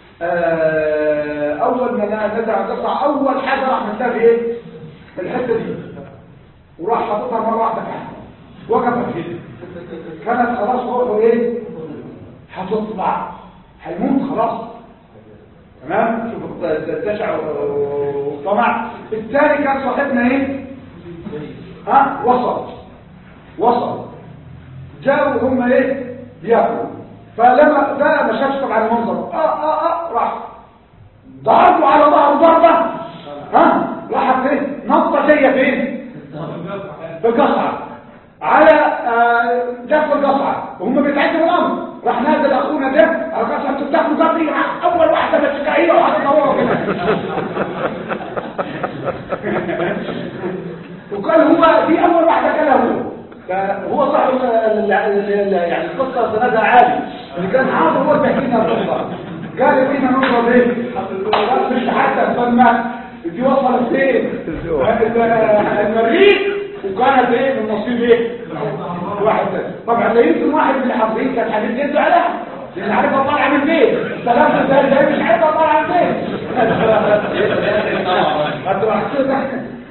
آه اول ما نزع قطع اول حاجه راح نتلاقي ايه الحته دي وراح حاططها مره واحده تحت وقفت كده كانت خلاص روحه ايه هتطلع هيموت خلاص تمام شوف التشع والطمع الثاني كان صاحبنا ايه ها وصل وصل جاءوا هم ايه بياكلوا فلما ده ما شافش طبعا المنظر اه اه اه راح ضربوا على ظهره ضربه ها راحت ايه نطه جايه فين بالقصعه على آه، جف القصعه وهم بيتعدوا الامر راح نازل اخونا ده على القصعه انتوا بتاكلوا قبلي اول واحده بتشكايه وهتدوروا كده وقال هو دي اول واحده كلها هو فهو صاحب ال- ال- ال- يعني القصه سندها عالي اللي كان عارف هو اللي بيحكي لنا القصه قال فينا نقطه ايه قال مش حتى فما دي وصلت فين المريخ وكانت ايه من نصيب ايه واحد تاني. طبعا لا يمكن واحد من اللي حاضرين كان حبيب يده عليها لان عارفها طالعه من البيت ثلاثه ده ده مش عارفها طالعه من البيت هتبقى حسيت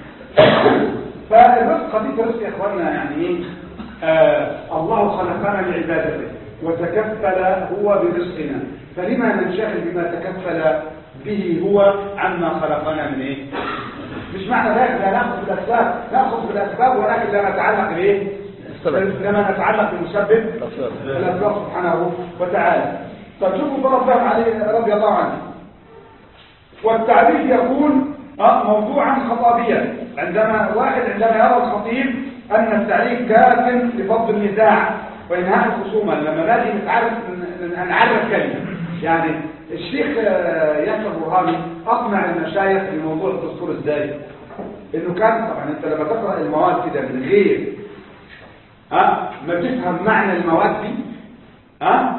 فالرزق دي رزق يا اخوانا يعني ايه آه الله خلقنا لعبادته وتكفل هو برزقنا فلما ننشغل بما تكفل به هو عما خلقنا من ايه مش معنى ذلك لا ناخذ بالاسباب ناخذ بالاسباب ولكن لا نتعلق بايه لما نتعلق بمسبب الاسباب سبحانه وتعالى فشوفوا ربنا عليه رضي الله عنه والتعريف يكون آه، موضوعا خطابيا عندما واحد عندما يرى الخطيب أن التعريف كاف لفض النزاع وإنهاء الخصومة لما نجي نتعرف ن- نعرف كلمة يعني الشيخ آه، ياسر برهاني أقنع المشايخ في موضوع الدستور ازاي انه كان طبعا انت لما تقرأ المواد كده من غير ها ما تفهم معنى المواد دي ها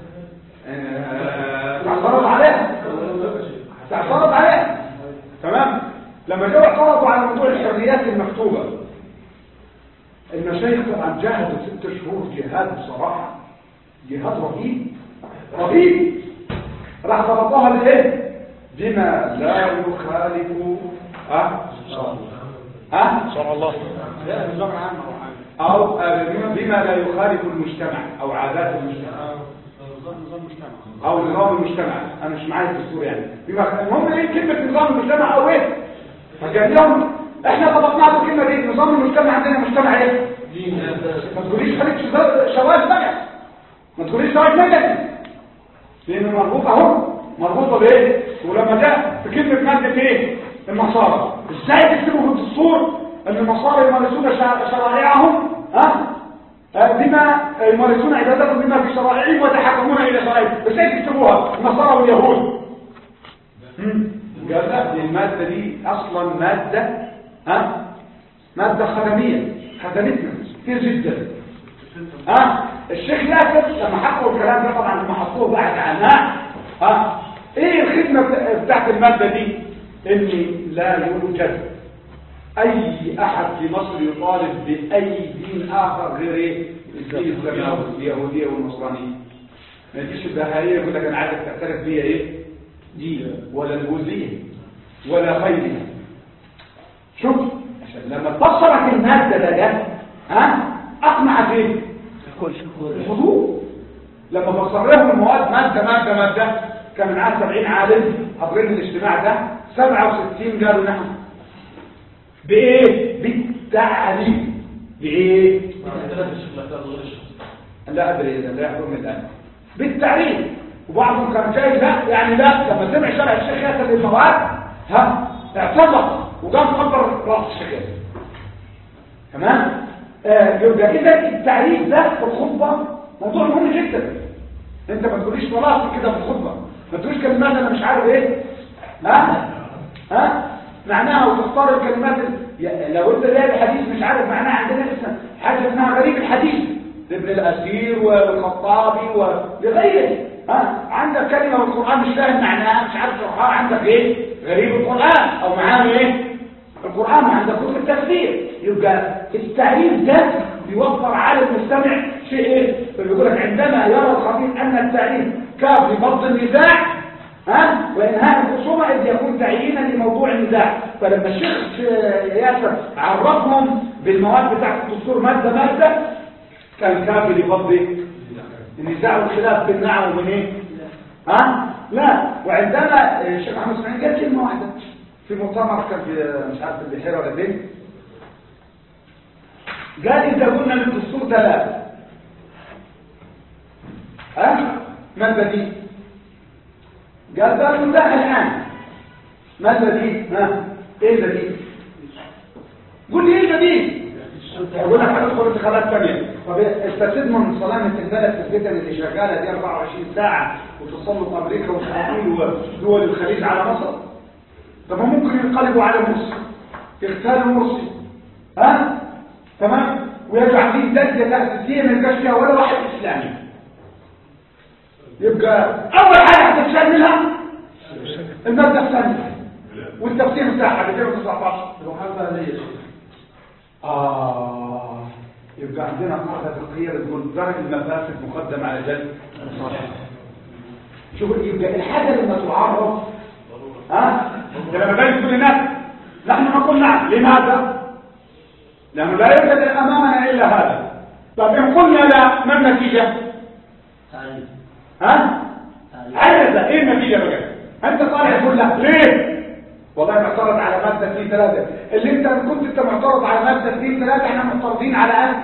آه، تعترض عليها تعترض عليها تمام لما جاوا اعترضوا على موضوع الحريات المكتوبة المشايخ طبعا جاهدوا ست شهور جهاد بصراحة جهاد رهيب رهيب راح ضبطوها بايه بما لا يخالف ها ها شرع الله او آه، بما- بما لا يخالف المجتمع او عادات المجتمع او نظام المجتمع انا مش معايا الدستور يعني بما المهم ايه كلمه نظام المجتمع او ايه فقال لهم احنا ضبطنا الكلمه دي نظام المجتمع عندنا مجتمع ايه ما تقوليش خليك شذا- شواذ بقى ما تقوليش شواذ مدني لانه مربوط اهو مربوطه بايه ولما جاء في كلمه ماده ايه النصارى ازاي تكتبوا في الدستور ان النصارى يمارسون شع- شرائعهم ها آه، بما يمارسون عبادتهم بما في شرائعهم ويتحكمون الى شرائعهم ازاي تكتبوها النصارى واليهود مم. قال لا دي الماده دي اصلا ماده ها ماده خدميه خدمتنا كتير جدا ها الشيخ ياسر لما حطوا الكلام ده طبعا لما حطوه بعد عنها ها ايه الخدمه بتا- بتاعت الماده دي ان لا يوجد اي احد في مصر يطالب باي دين اخر غير ايه الدين الاسلامي اليهوديه والنصرانيه ما يجيش البهائيه يقول لك انا عايزك تعترف بيا ايه دين ولا البوذيه ولا غيرها شوف عشان لما تبصرك الماده ده جت ها اقنعك ايه الحضور لما بصرهم المواد مادة مادة مادة كان معاه 70 عالم حاضرين الاجتماع ده 67 قالوا نعم بإيه؟ بالتعليم بإيه؟ لا أدري إذا لا يحضرني الآن بالتعليم وبعضهم كان جاي لا يعني لا لما سمع شرع الشيخ ياسر للمواد ها اعتذر وقام قبر راس الشيخ ياسر تمام آه يبقى اذا التعليم ده في الخطبه موضوع مهم جدا انت ما تقوليش طلاق كده في الخطبه ما تقوليش كلمات انا مش عارف ايه ها ها معناها وتختار الكلمات ال- يا- لو انت لاقي الحديث مش عارف معناها عندنا اسمها حاجه اسمها غريب الحديث لابن الاسير والخطابي ولغيره ها عندك كلمه في القران مش فاهم معناها مش عارف شرحها عندك ايه غريب القران او معاه ايه القرآن عند كتب التفسير يبقى التعريف ده بيوفر على المستمع شيء ايه فبيقول لك عندما يرى الخطيب ان التعريف كاف لفض النزاع ها وانهاء الخصومه اذ يكون تعيينا لموضوع النزاع فلما الشيخ ياسر عرفهم بالمواد بتاعت الدستور ماده ماده كان كافي لفض النزاع والخلاف بين نعم وبين ايه ها لا وعندما الشيخ محمد اسماعيل قال كلمه واحده في مؤتمر كان في مش عارف في البحيره ولا فين قال اذا قلنا للدستور ثلاثه ها ما البديل قال ده متاح الان ما البديل ها ايه البديل قول لي ايه البديل اقول لك هندخل انتخابات ثانيه طب استفيد من صلاه البلد في الفتن اللي شغاله دي 24 ساعه وتسلط امريكا واسرائيل ودول الخليج على مصر طب ما ممكن ينقلبوا على مرسي يختاروا مرسي ها تمام ويجعل فيه دجه تاسيسيه ما يبقاش فيها ولا واحد اسلامي يبقى اول حاجه هتتشال منها الماده الثانيه والتفسير بتاعها ب 2019 وحتى ليه اه يبقى عندنا قاعده فقهيه بتقول درج المفاسد مقدم على جلب المصالح شوف يبقى الحاجه لما تعرف ها ده لما بالك كل الناس نحن نقول نعم لماذا لانه لا يوجد امامنا الا هذا طب ان قلنا لا ما النتيجه تعريف ها تعريف عايز ايه النتيجه بقى انت طالع تقول لا ليه والله معترض على ماده 2 3 اللي انت كنت انت معترض على ماده 2 3 احنا معترضين على ايه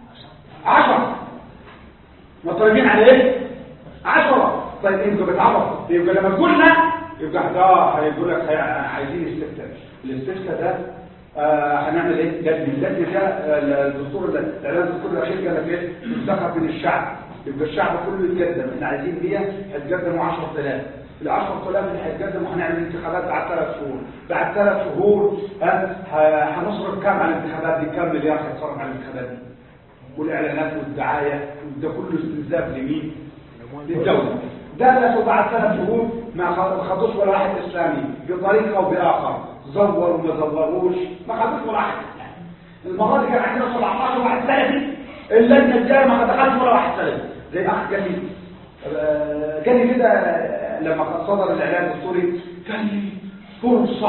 10 معترضين على ايه 10 طيب انتوا بتعرفوا يبقى لما تقول لا يبقى ده هيقول لك هي- عايزين استفتاء الاستفتاء ده آه هنعمل ايه ده بالذات ده آه، الدستور ده الاعلان الدستور الاخير قال لك ايه ينتخب من الشعب يبقى الشعب كله يتقدم احنا عايزين 100 هيتقدموا 10000 ال 10000 اللي هيتقدموا هنعمل انتخابات بعد ثلاث شهور بعد ثلاث شهور ها، ه- هنصرف كام على الانتخابات دي كام مليار هيتصرف على الانتخابات دي والاعلانات والدعايه ده كله استنزاف لمين للدوله ده لا بعد ثلاث شهور ما خ- خدوش ولا واحد اسلامي بطريقه او باخر زوروا ما زوروش ما خدوش ولا واحد المره دي كان عندنا 17 واحد سلفي اللجنه الجايه ما دخلش ولا واحد سلفي زي اخ قال لي آه، قال لي كده آه، لما صدر الاعلان الدستوري قال لي فرصه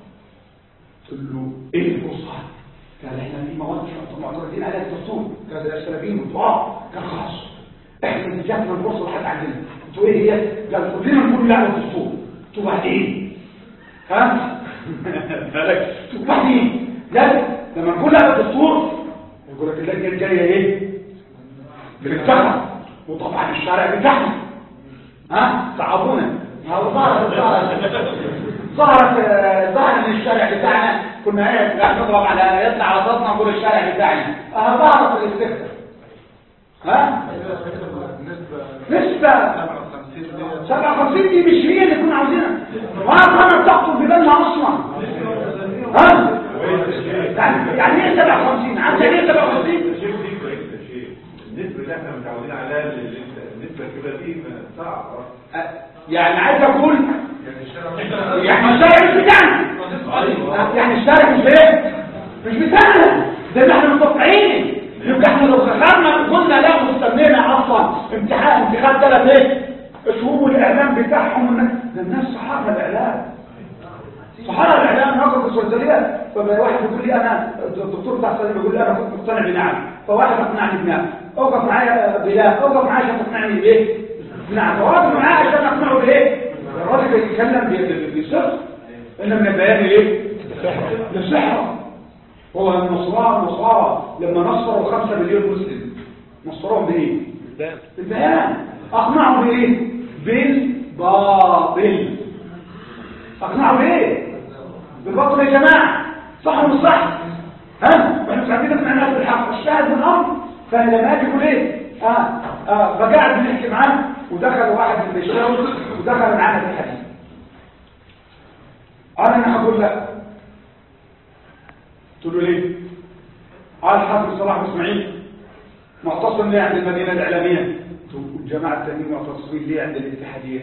قلت له ايه الفرصه قال احنا في مواد مش معترضين عليها الدستور قال ده السلفيين قلت اه قال خلاص احنا جاتنا الفرصه لحد عندنا قلت له ايه هي قال كلنا نقول لا الدستور قلت له بعدين ها بالك قلت له بعدين لا لما نقول لا الدستور يقول لك اللجنه الجايه ايه بنتفق وطبعا الشارع بتاعنا ها صعبونا هو ظهرت ظهرت ظهرت آه، ظهر من الشارع بتاعنا كنا ايه لا نضرب على يطلع على صوتنا نقول الشارع بتاعنا اه ظهرت الاستفتاء ها نسبة 57 دي مش هي اللي كنا عاوزينها ما كانت تخطر في بالنا اصلا ها يعني يعني ايه 57 عارف يعني ايه 57 الشيء دي كويس شيء النسبة اللي احنا متعودين عليها لل- النسبة الكبيرة دي ما- صعب أه، يعني عايز اقول يعني الشارع يعني الشارع مش بتاعنا يعني الشارع مش ايه مش بتاعنا ده اللي احنا متوقعين يبقى احنا لو خسرنا قلنا لا واستنينا اصلا امتحان انتخاب ثلاث ايه شهور والاعلام بتاعهم والناس- ده الناس صحابه الاعلام صحابه الاعلام نقص السلسليه فواحد يقول لي انا الدكتور بتاع السلسله بيقول لي انا كنت مقتنع بنعم فواحد اقنعني بنعم اوقف معايا بلا اوقف معايا عشان تقنعني بايه نعم فواقف معاه عشان اقنعه بايه الراجل يتكلم ب- ب- بصدق ان من البيان ايه للصحه هو النصارى النصارى لما نصروا خمسة مليون مسلم نصروهم بايه بالبيان اقنعوا بايه بالباطل اقنعوا بايه بالباطل يا جماعه صح ولا مش صح ها واحنا مش عارفين نقنع الناس بالحق الشاهد من الامر فلما اجي يقول ايه اه اه فقاعد بنحكي معاه ودخل واحد من بيشتغل ودخل معانا في الحديث قال انا هقول لك قلت له ليه قال حافظ صلاح بن اسماعيل معتصم ليه عند المدينه الاعلاميه قلت له والجماعه التانيين معتصمين ليه عند الاتحاديه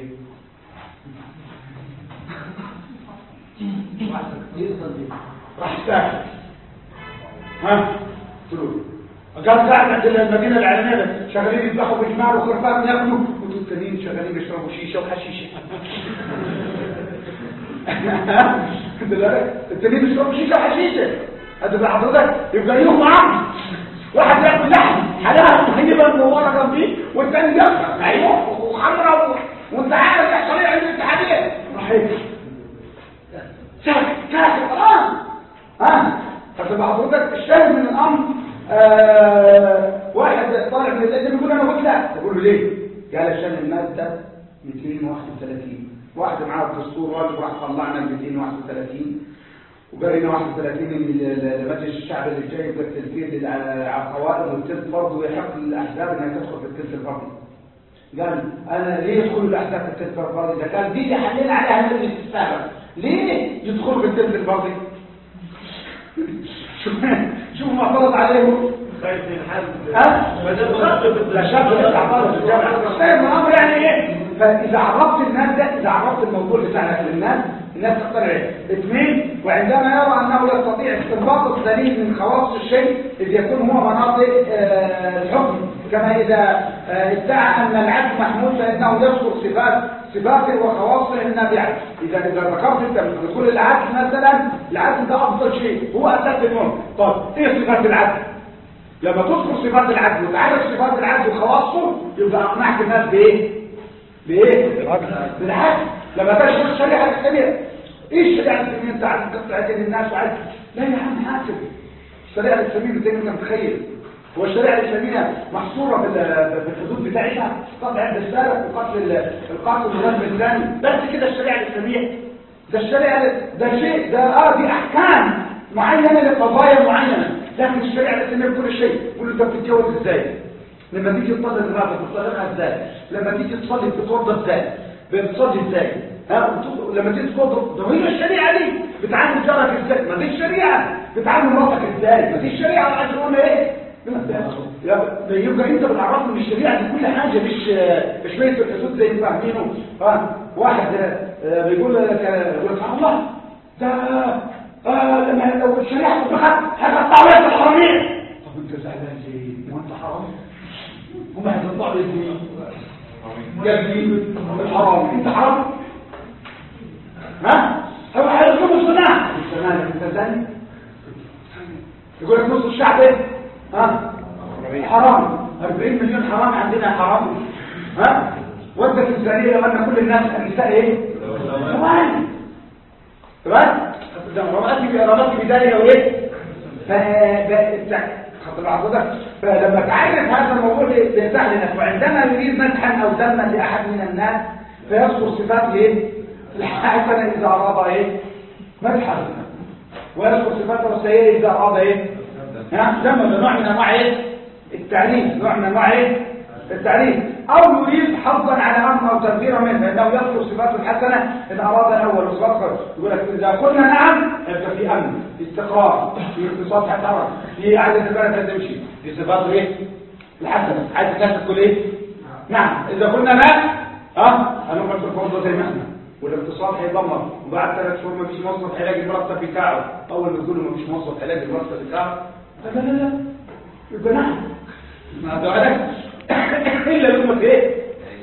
راح ساكت ها قلت له قال قاعد عند المدينه الاعلاميه شغالين يذبحوا بجمال وخرفان ياكلوا قلت له التانيين شغالين يشربوا شيشه وحشيشه التانيين بيشربوا شيشه وحشيشه هذا ده حضرتك يبقى ليهم معاهم واحد ياكل لحم حلال طيبه منوره جنبيه والثاني ياكل ايوه وخمره وانت عارف يحصل ايه عند الاتحاديه صحيح ساكت ساكت خلاص ها فتبقى حضرتك الشاهد من الامر آه واحد طالع من الاسم يقول انا قلت لا تقول له ليه قال عشان الماده 231 واحد معاه الدستور واجب راح طلعنا ال 231 وقرينا 31 من مجلس الشعب اللي جاي بالتنفيذ على القوائم والثلث فرض ويحق للاحزاب انها تدخل في الثلث الفردي قال انا ليه يدخلوا الاحزاب في الثلث الفردي اذا كان دي اللي حلينا عليها المجلس السابق ليه يدخلوا في الثلث الفردي شوفوا ما فرض عليهم خايف من حد لا شك الاعتراض في الجامعه فاهم الامر يعني ايه فاذا عرفت الناس ده اذا عرفت الموضوع بتاعك للناس الناس تقتنع ايه اثنين وعندما يرى انه يستطيع استنباط الدليل من خواص الشيء اذ يكون هو مناطق آه، الحكم كما اذا آه، ادعى ان العدل محمود فانه يذكر صفات صفاته وخواصه النابعه اذا اذا ذكرت انت من دخول العدل مثلا العدل ده افضل شيء هو اساس الملك طيب ايه صفات العدل لما تذكر صفات العدل وتعرف صفات العدل وخواصه يبقى اقنعت الناس بايه بايه بالعدل لما تشرح الشريعه الاسلاميه ايه الشريعه الاسلاميه انت عايز تقطع ايدين الناس وعايز لا يا عم حاسب الشريعه الاسلاميه زي ما انت متخيل هو الشريعه الاسلاميه محصوره بال- بالحدود بتاعتها قطع عند السارق وقتل ال- القاتل والغزو الثاني بس كده الشريعه الاسلاميه ده الشريعه ده شيء ده اه دي احكام معينه لقضايا معينه لكن الشريعه الاسلاميه بكل شيء يقول له انت بتتجوز ازاي لما تيجي تصلي دماغك بتصليها ازاي لما تيجي تصلي بتتوضى ازاي بتصلي ازاي ها وت- لما تيجي تتوضى ده هي الشريعه دي بتعامل جارك ازاي ما دي الشريعه بتعامل مراتك ازاي ما دي الشريعه عايز تقول ايه يا- يبقى انت بتعرفه ان الشريعه دي كل حاجه مش مش شويه الحدود زي ما فاهمينه ها واحد آه، بيقول لك يقول لك الله ده آه، لما لو الشريعه طبقت هتقطعوا يد الحراميه طب انت زعلان ليه؟ هو انت حرامي؟ هم هيقطعوا يد مين؟ يد مين؟ الحرامي انت حرامي؟ ها؟ هو هيطلبوا الصناعه الصناعه انت زاني؟ يقول لك نص الشعب ايه؟ ها؟ حرام 40 مليون حرام عندنا حرام ها؟ ودت الزانية لو ان كل الناس النساء ايه؟ ثواني تمام؟ ده رماتي رماتي بداية وايه؟ خطر حضرتك فلما تعرف هذا الموضوع بيرتاح لنفسه وعندما يريد مدحا او ذما لاحد من الناس فيذكر صفات ايه؟ الحسنه اذا اراد ايه؟ مدحا ويذكر صفاته السيئه اذا اراد ايه؟ ها ذم ده نوع من انواع ايه؟ التعريف نوع من انواع ايه؟ التعريف او يريد حظا على امر او تنفيرا منه فانه يذكر صفات الحسنه ان اراد الاول وصفات خير يقول لك اذا قلنا نعم يبقى في امن في استقرار في اقتصاد حركه في عاده البلد تمشي في صفات ايه؟ الحسنه عايز الناس تقول ايه؟ نعم اذا قلنا لا ها هنقعد في الفوضى زي ما احنا والاقتصاد هيدمر وبعد ثلاث شهور ما فيش موظف هيلاقي المرتب بتاعه اول ما يقولوا ما فيش موظف هيلاقي المرتب بتاعه لا لا لا يبقى نعم ما دعالك الا لما ايه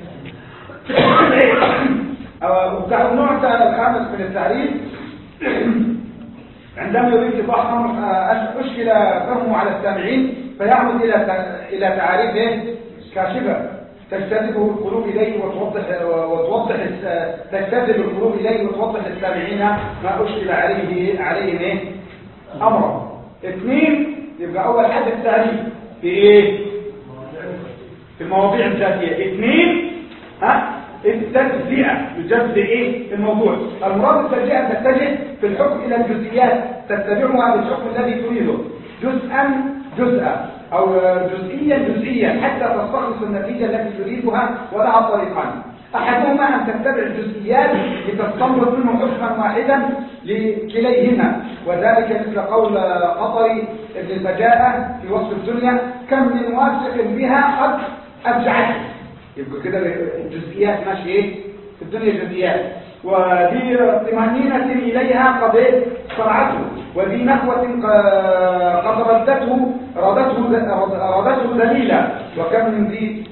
وبتاع النوع الخامس من التعريف عندما يريد ايضاح امر اشكل فهمه على السامعين فيعود إلى ت- إلى تعاريف إيه؟ كاشفة تجتذبه القلوب إليه وتوضح وتوضح الس- تجتذب القلوب إليه وتوضح للسامعين ما أشكل عليه عليهم إيه؟ أمره اثنين يبقى أول حد التعريف في إيه؟ في المواضيع الذاتية اثنين ها التجزئة يجزئ ايه الموضوع المراد التجزئة أن تتجه في الحكم إلى الجزئيات تتبعها بالحكم الذي تريده جزءا جزءا أو جزئيا جزئيا حتى تستخلص النتيجة التي تريدها ولها طريقان أحدهما أن تتبع الجزئيات لتستنبط منه حكما واحدا لكليهما وذلك مثل قول قطري ابن البجاءة في وصف الدنيا كم من واثق بها قد أبجعته يبقى كده الجزئيات ماشي ايه في الدنيا جزئيات ودي طمأنينة إليها قد إيه؟ صرعته ودي نخوة ق- قد ردته ردته ردته ذليلا وكم من ذي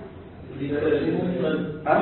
ها؟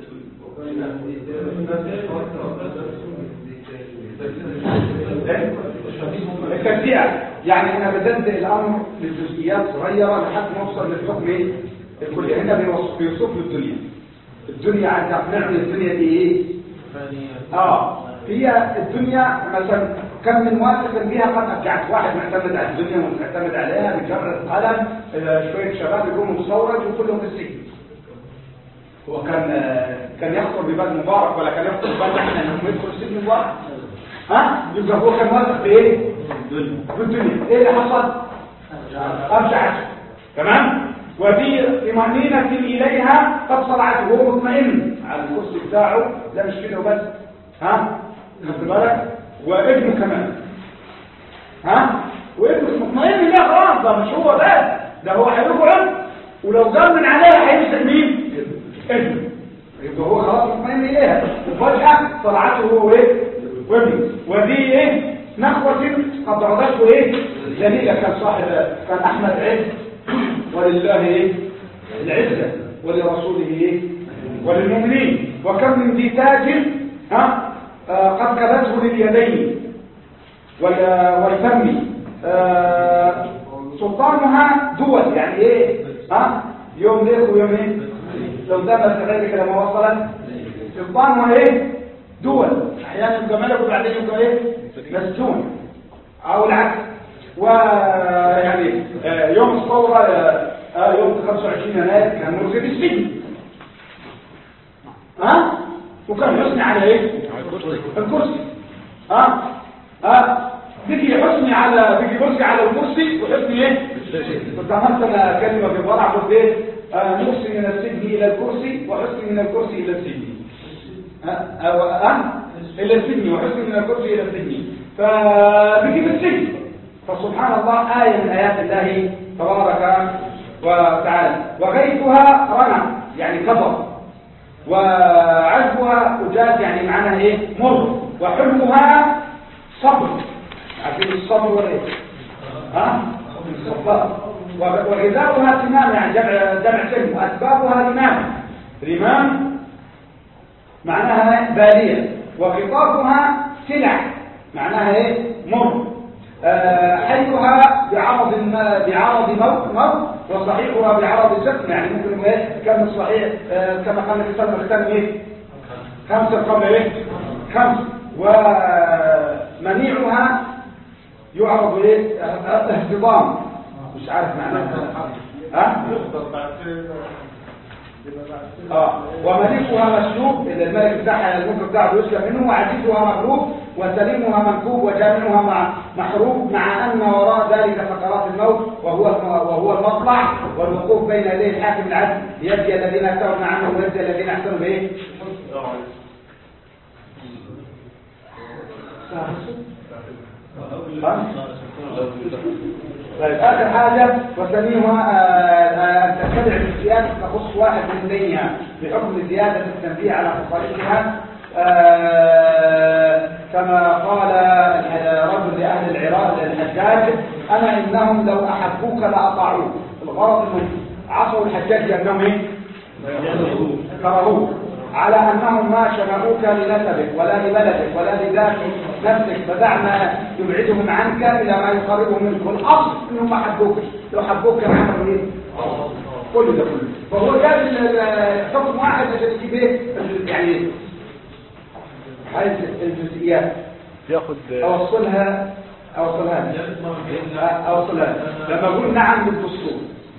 التجزئة يعني أنا بزنزق الأمر للجزئيات صغيرة لحد ما أوصل للحكم إيه؟ الكلي هنا بيوصف بيوصف له الدنيا الدنيا عايز تقنعني الدنيا دي إيه؟ اه هي الدنيا مثلا كم من واثق بها قد ابدعت واحد معتمد على الدنيا ومعتمد عليها بجرد قلم آه، شويه شباب يقوموا مستورد وكلهم في السجن هو كان آه، كان يخطر ببال مبارك ولا كان يخطر ببال احنا انهم يدخل السجن مبارك ها يبقى هو كان واثق بايه؟ بالدنيا ايه اللي حصل؟ ابدعت تمام ودي طمأنينة إليها قد صلعت وهو مطمئن على الكرسي بتاعه لا مش كده وبس ها خدت بالك وابنه كمان ها وابنه مطمئن لا خلاص ده مش هو ده ده هو هيقعد ولو قام من عليها هيمسك مين ابنه يبقى هو خلاص مطمئن اليها وفجأة طلعته هو ايه وابنه ودي ايه نخوة قد رضته ايه جميلة كان صاحب كان احمد عز ولله ايه العزة ولرسوله ايه وللمؤمنين وكم من ذي تاج ها آه قد كبته لليدين وال- والفم آه سلطانها دول يعني ايه ها يوم ليك ويوم ايه لو دمت غيرك لما وصلت سلطانها ايه دول احيانا يبقى ملك وبعدين يبقى ايه مسجون او العكس ويعني آه، يوم الثورة آه، آه، يوم 25 يناير كان مرسي في السجن ها وكان حسني على ايه الكرسي ها ها بيجي حسني على بيجي مرسي على الكرسي وحسني ايه كنت عملت انا كلمه في الورع قلت ايه آه، مرسي من السجن الى الكرسي وحسني من الكرسي الى السجن ها أو ها الى السجن وحسني من الكرسي الى السجن فبيجي في السجن فسبحان الله آية من آيات الله تبارك وتعالى وغيثها رنع يعني كبر وعذبها أجاز يعني معناها إيه مر وحلمها صبر عارفين الصبر وإيه ها الصبر و- وغذاؤها تمام يعني جمع جمع سلم وأسبابها رمام رمام معناها بالية وخطابها سلع معناها ايه مر آه، حيها بعرض ما بعرض موت موت وصحيحها بعرض سقم يعني ممكن يبقى ايه كم الصحيح آه، كما قال النبي صلى الله عليه وسلم ايه خمسة قبل ايه خمس ومنيعها يعرض ايه آه، اهتضام مش عارف معناها ها اه وملكها مسلوب اذا الملك بتاعها الملك بتاعه يسلم منه وعزيزها مغلوب وسليمها منكوب وجامعها مع محروب مع ان وراء ذلك فقرات الموت وهو وهو المطلع والوقوف بين يدي الحاكم العدل يجزي الذين اتقوا عنه ويجزي الذين احسنوا بايه؟ طيب آخر حاجة وثانيها أن تتبع الزيادة تخص واحد من بينها بحكم زيادة التنبيه على خصائصها آه، كما قال رجل لأهل العراق للحجاج أنا إنهم لو أحبوك لأطاعوك الغرض أنهم عصوا الحجاج لأنهم إيه؟ كرهوك على أنهم ما شبهوك لنسبك ولا لبلدك ولا لذات نفسك فدع ما يبعدهم عنك إلى ما يقربهم منك والأصل أنهم ما حبوك لو حبوك كان عملوا ايه كل ده كله فهو جاب ال- ال- حكم واحد عشان يجيب ايه الجزء- يعني ايه عايز الجزئيات ياخد اوصلها اوصلها اوصلها لما اقول نعم للدستور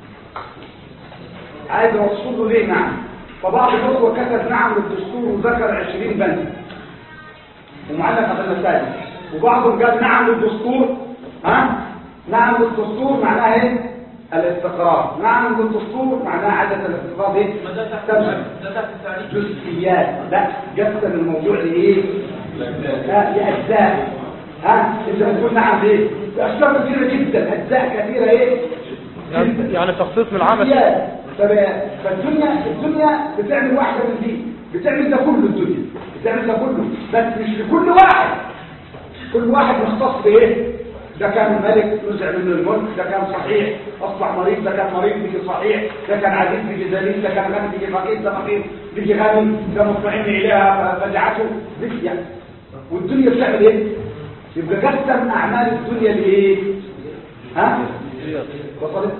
عايز اوصله ليه نعم فبعض الاخوه كتب نعم للدستور وذكر 20 بند ومعلق على المسائل وبعضهم قال نعم للدستور ها نعم للدستور معناها ايه الاستقرار نعم للدستور معناها عدم الاستقرار ايه تمشي جزئيات لا قسم الموضوع لايه لا لاجزاء ها انت بتقول نعم ليه اشياء كثيره جدا اجزاء كثيره ايه يعني يعني تخصيص من العمل جزئيات. فب- فالدنيا الدنيا بتعمل واحده من دي بتعمل ده كله الدنيا بتعمل ده كله بس مش لكل واحد كل واحد مختص بايه ده كان ملك نزع منه الملك ده كان صحيح اصبح مريض ده كان مريض بيجي صحيح ده كان عزيز بيجي ذليل ده كان غني بيجي فقير ده فقير بيجي غني ده مطمئن اليها ففجعته بيجي يعني والدنيا بتعمل ايه يبقى قسم اعمال الدنيا لايه ها وصلت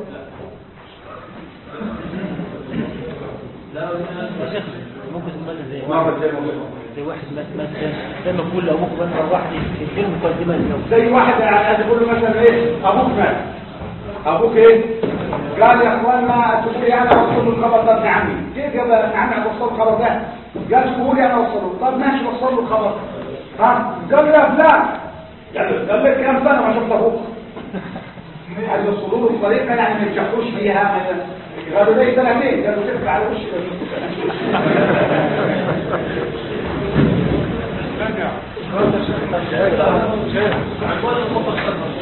يا شيخ ممكن مثلا زي مرة زي ما قلت. زي واحد مثلا زي ما بقول لابوك مثلا واحد يديله مقدمه للزوج زي واحد عايز يقول له مثلا ايه ابوك مات ابوك ايه قال يا اخوانا تقول لي انا اوصل له الخبر ده ابن عمي كيف يا ابن عمي هتوصل له الخبر ده قال تقول لي انا اوصله طب ماشي وصل له الخبر ها قال له يا فلان قال قال لك كام سنه ما شفت ابوك عايز يوصلوا له بطريقه يعني ما ينجحوش فيها قالوا ليه سنتين قالوا تكفي على وشك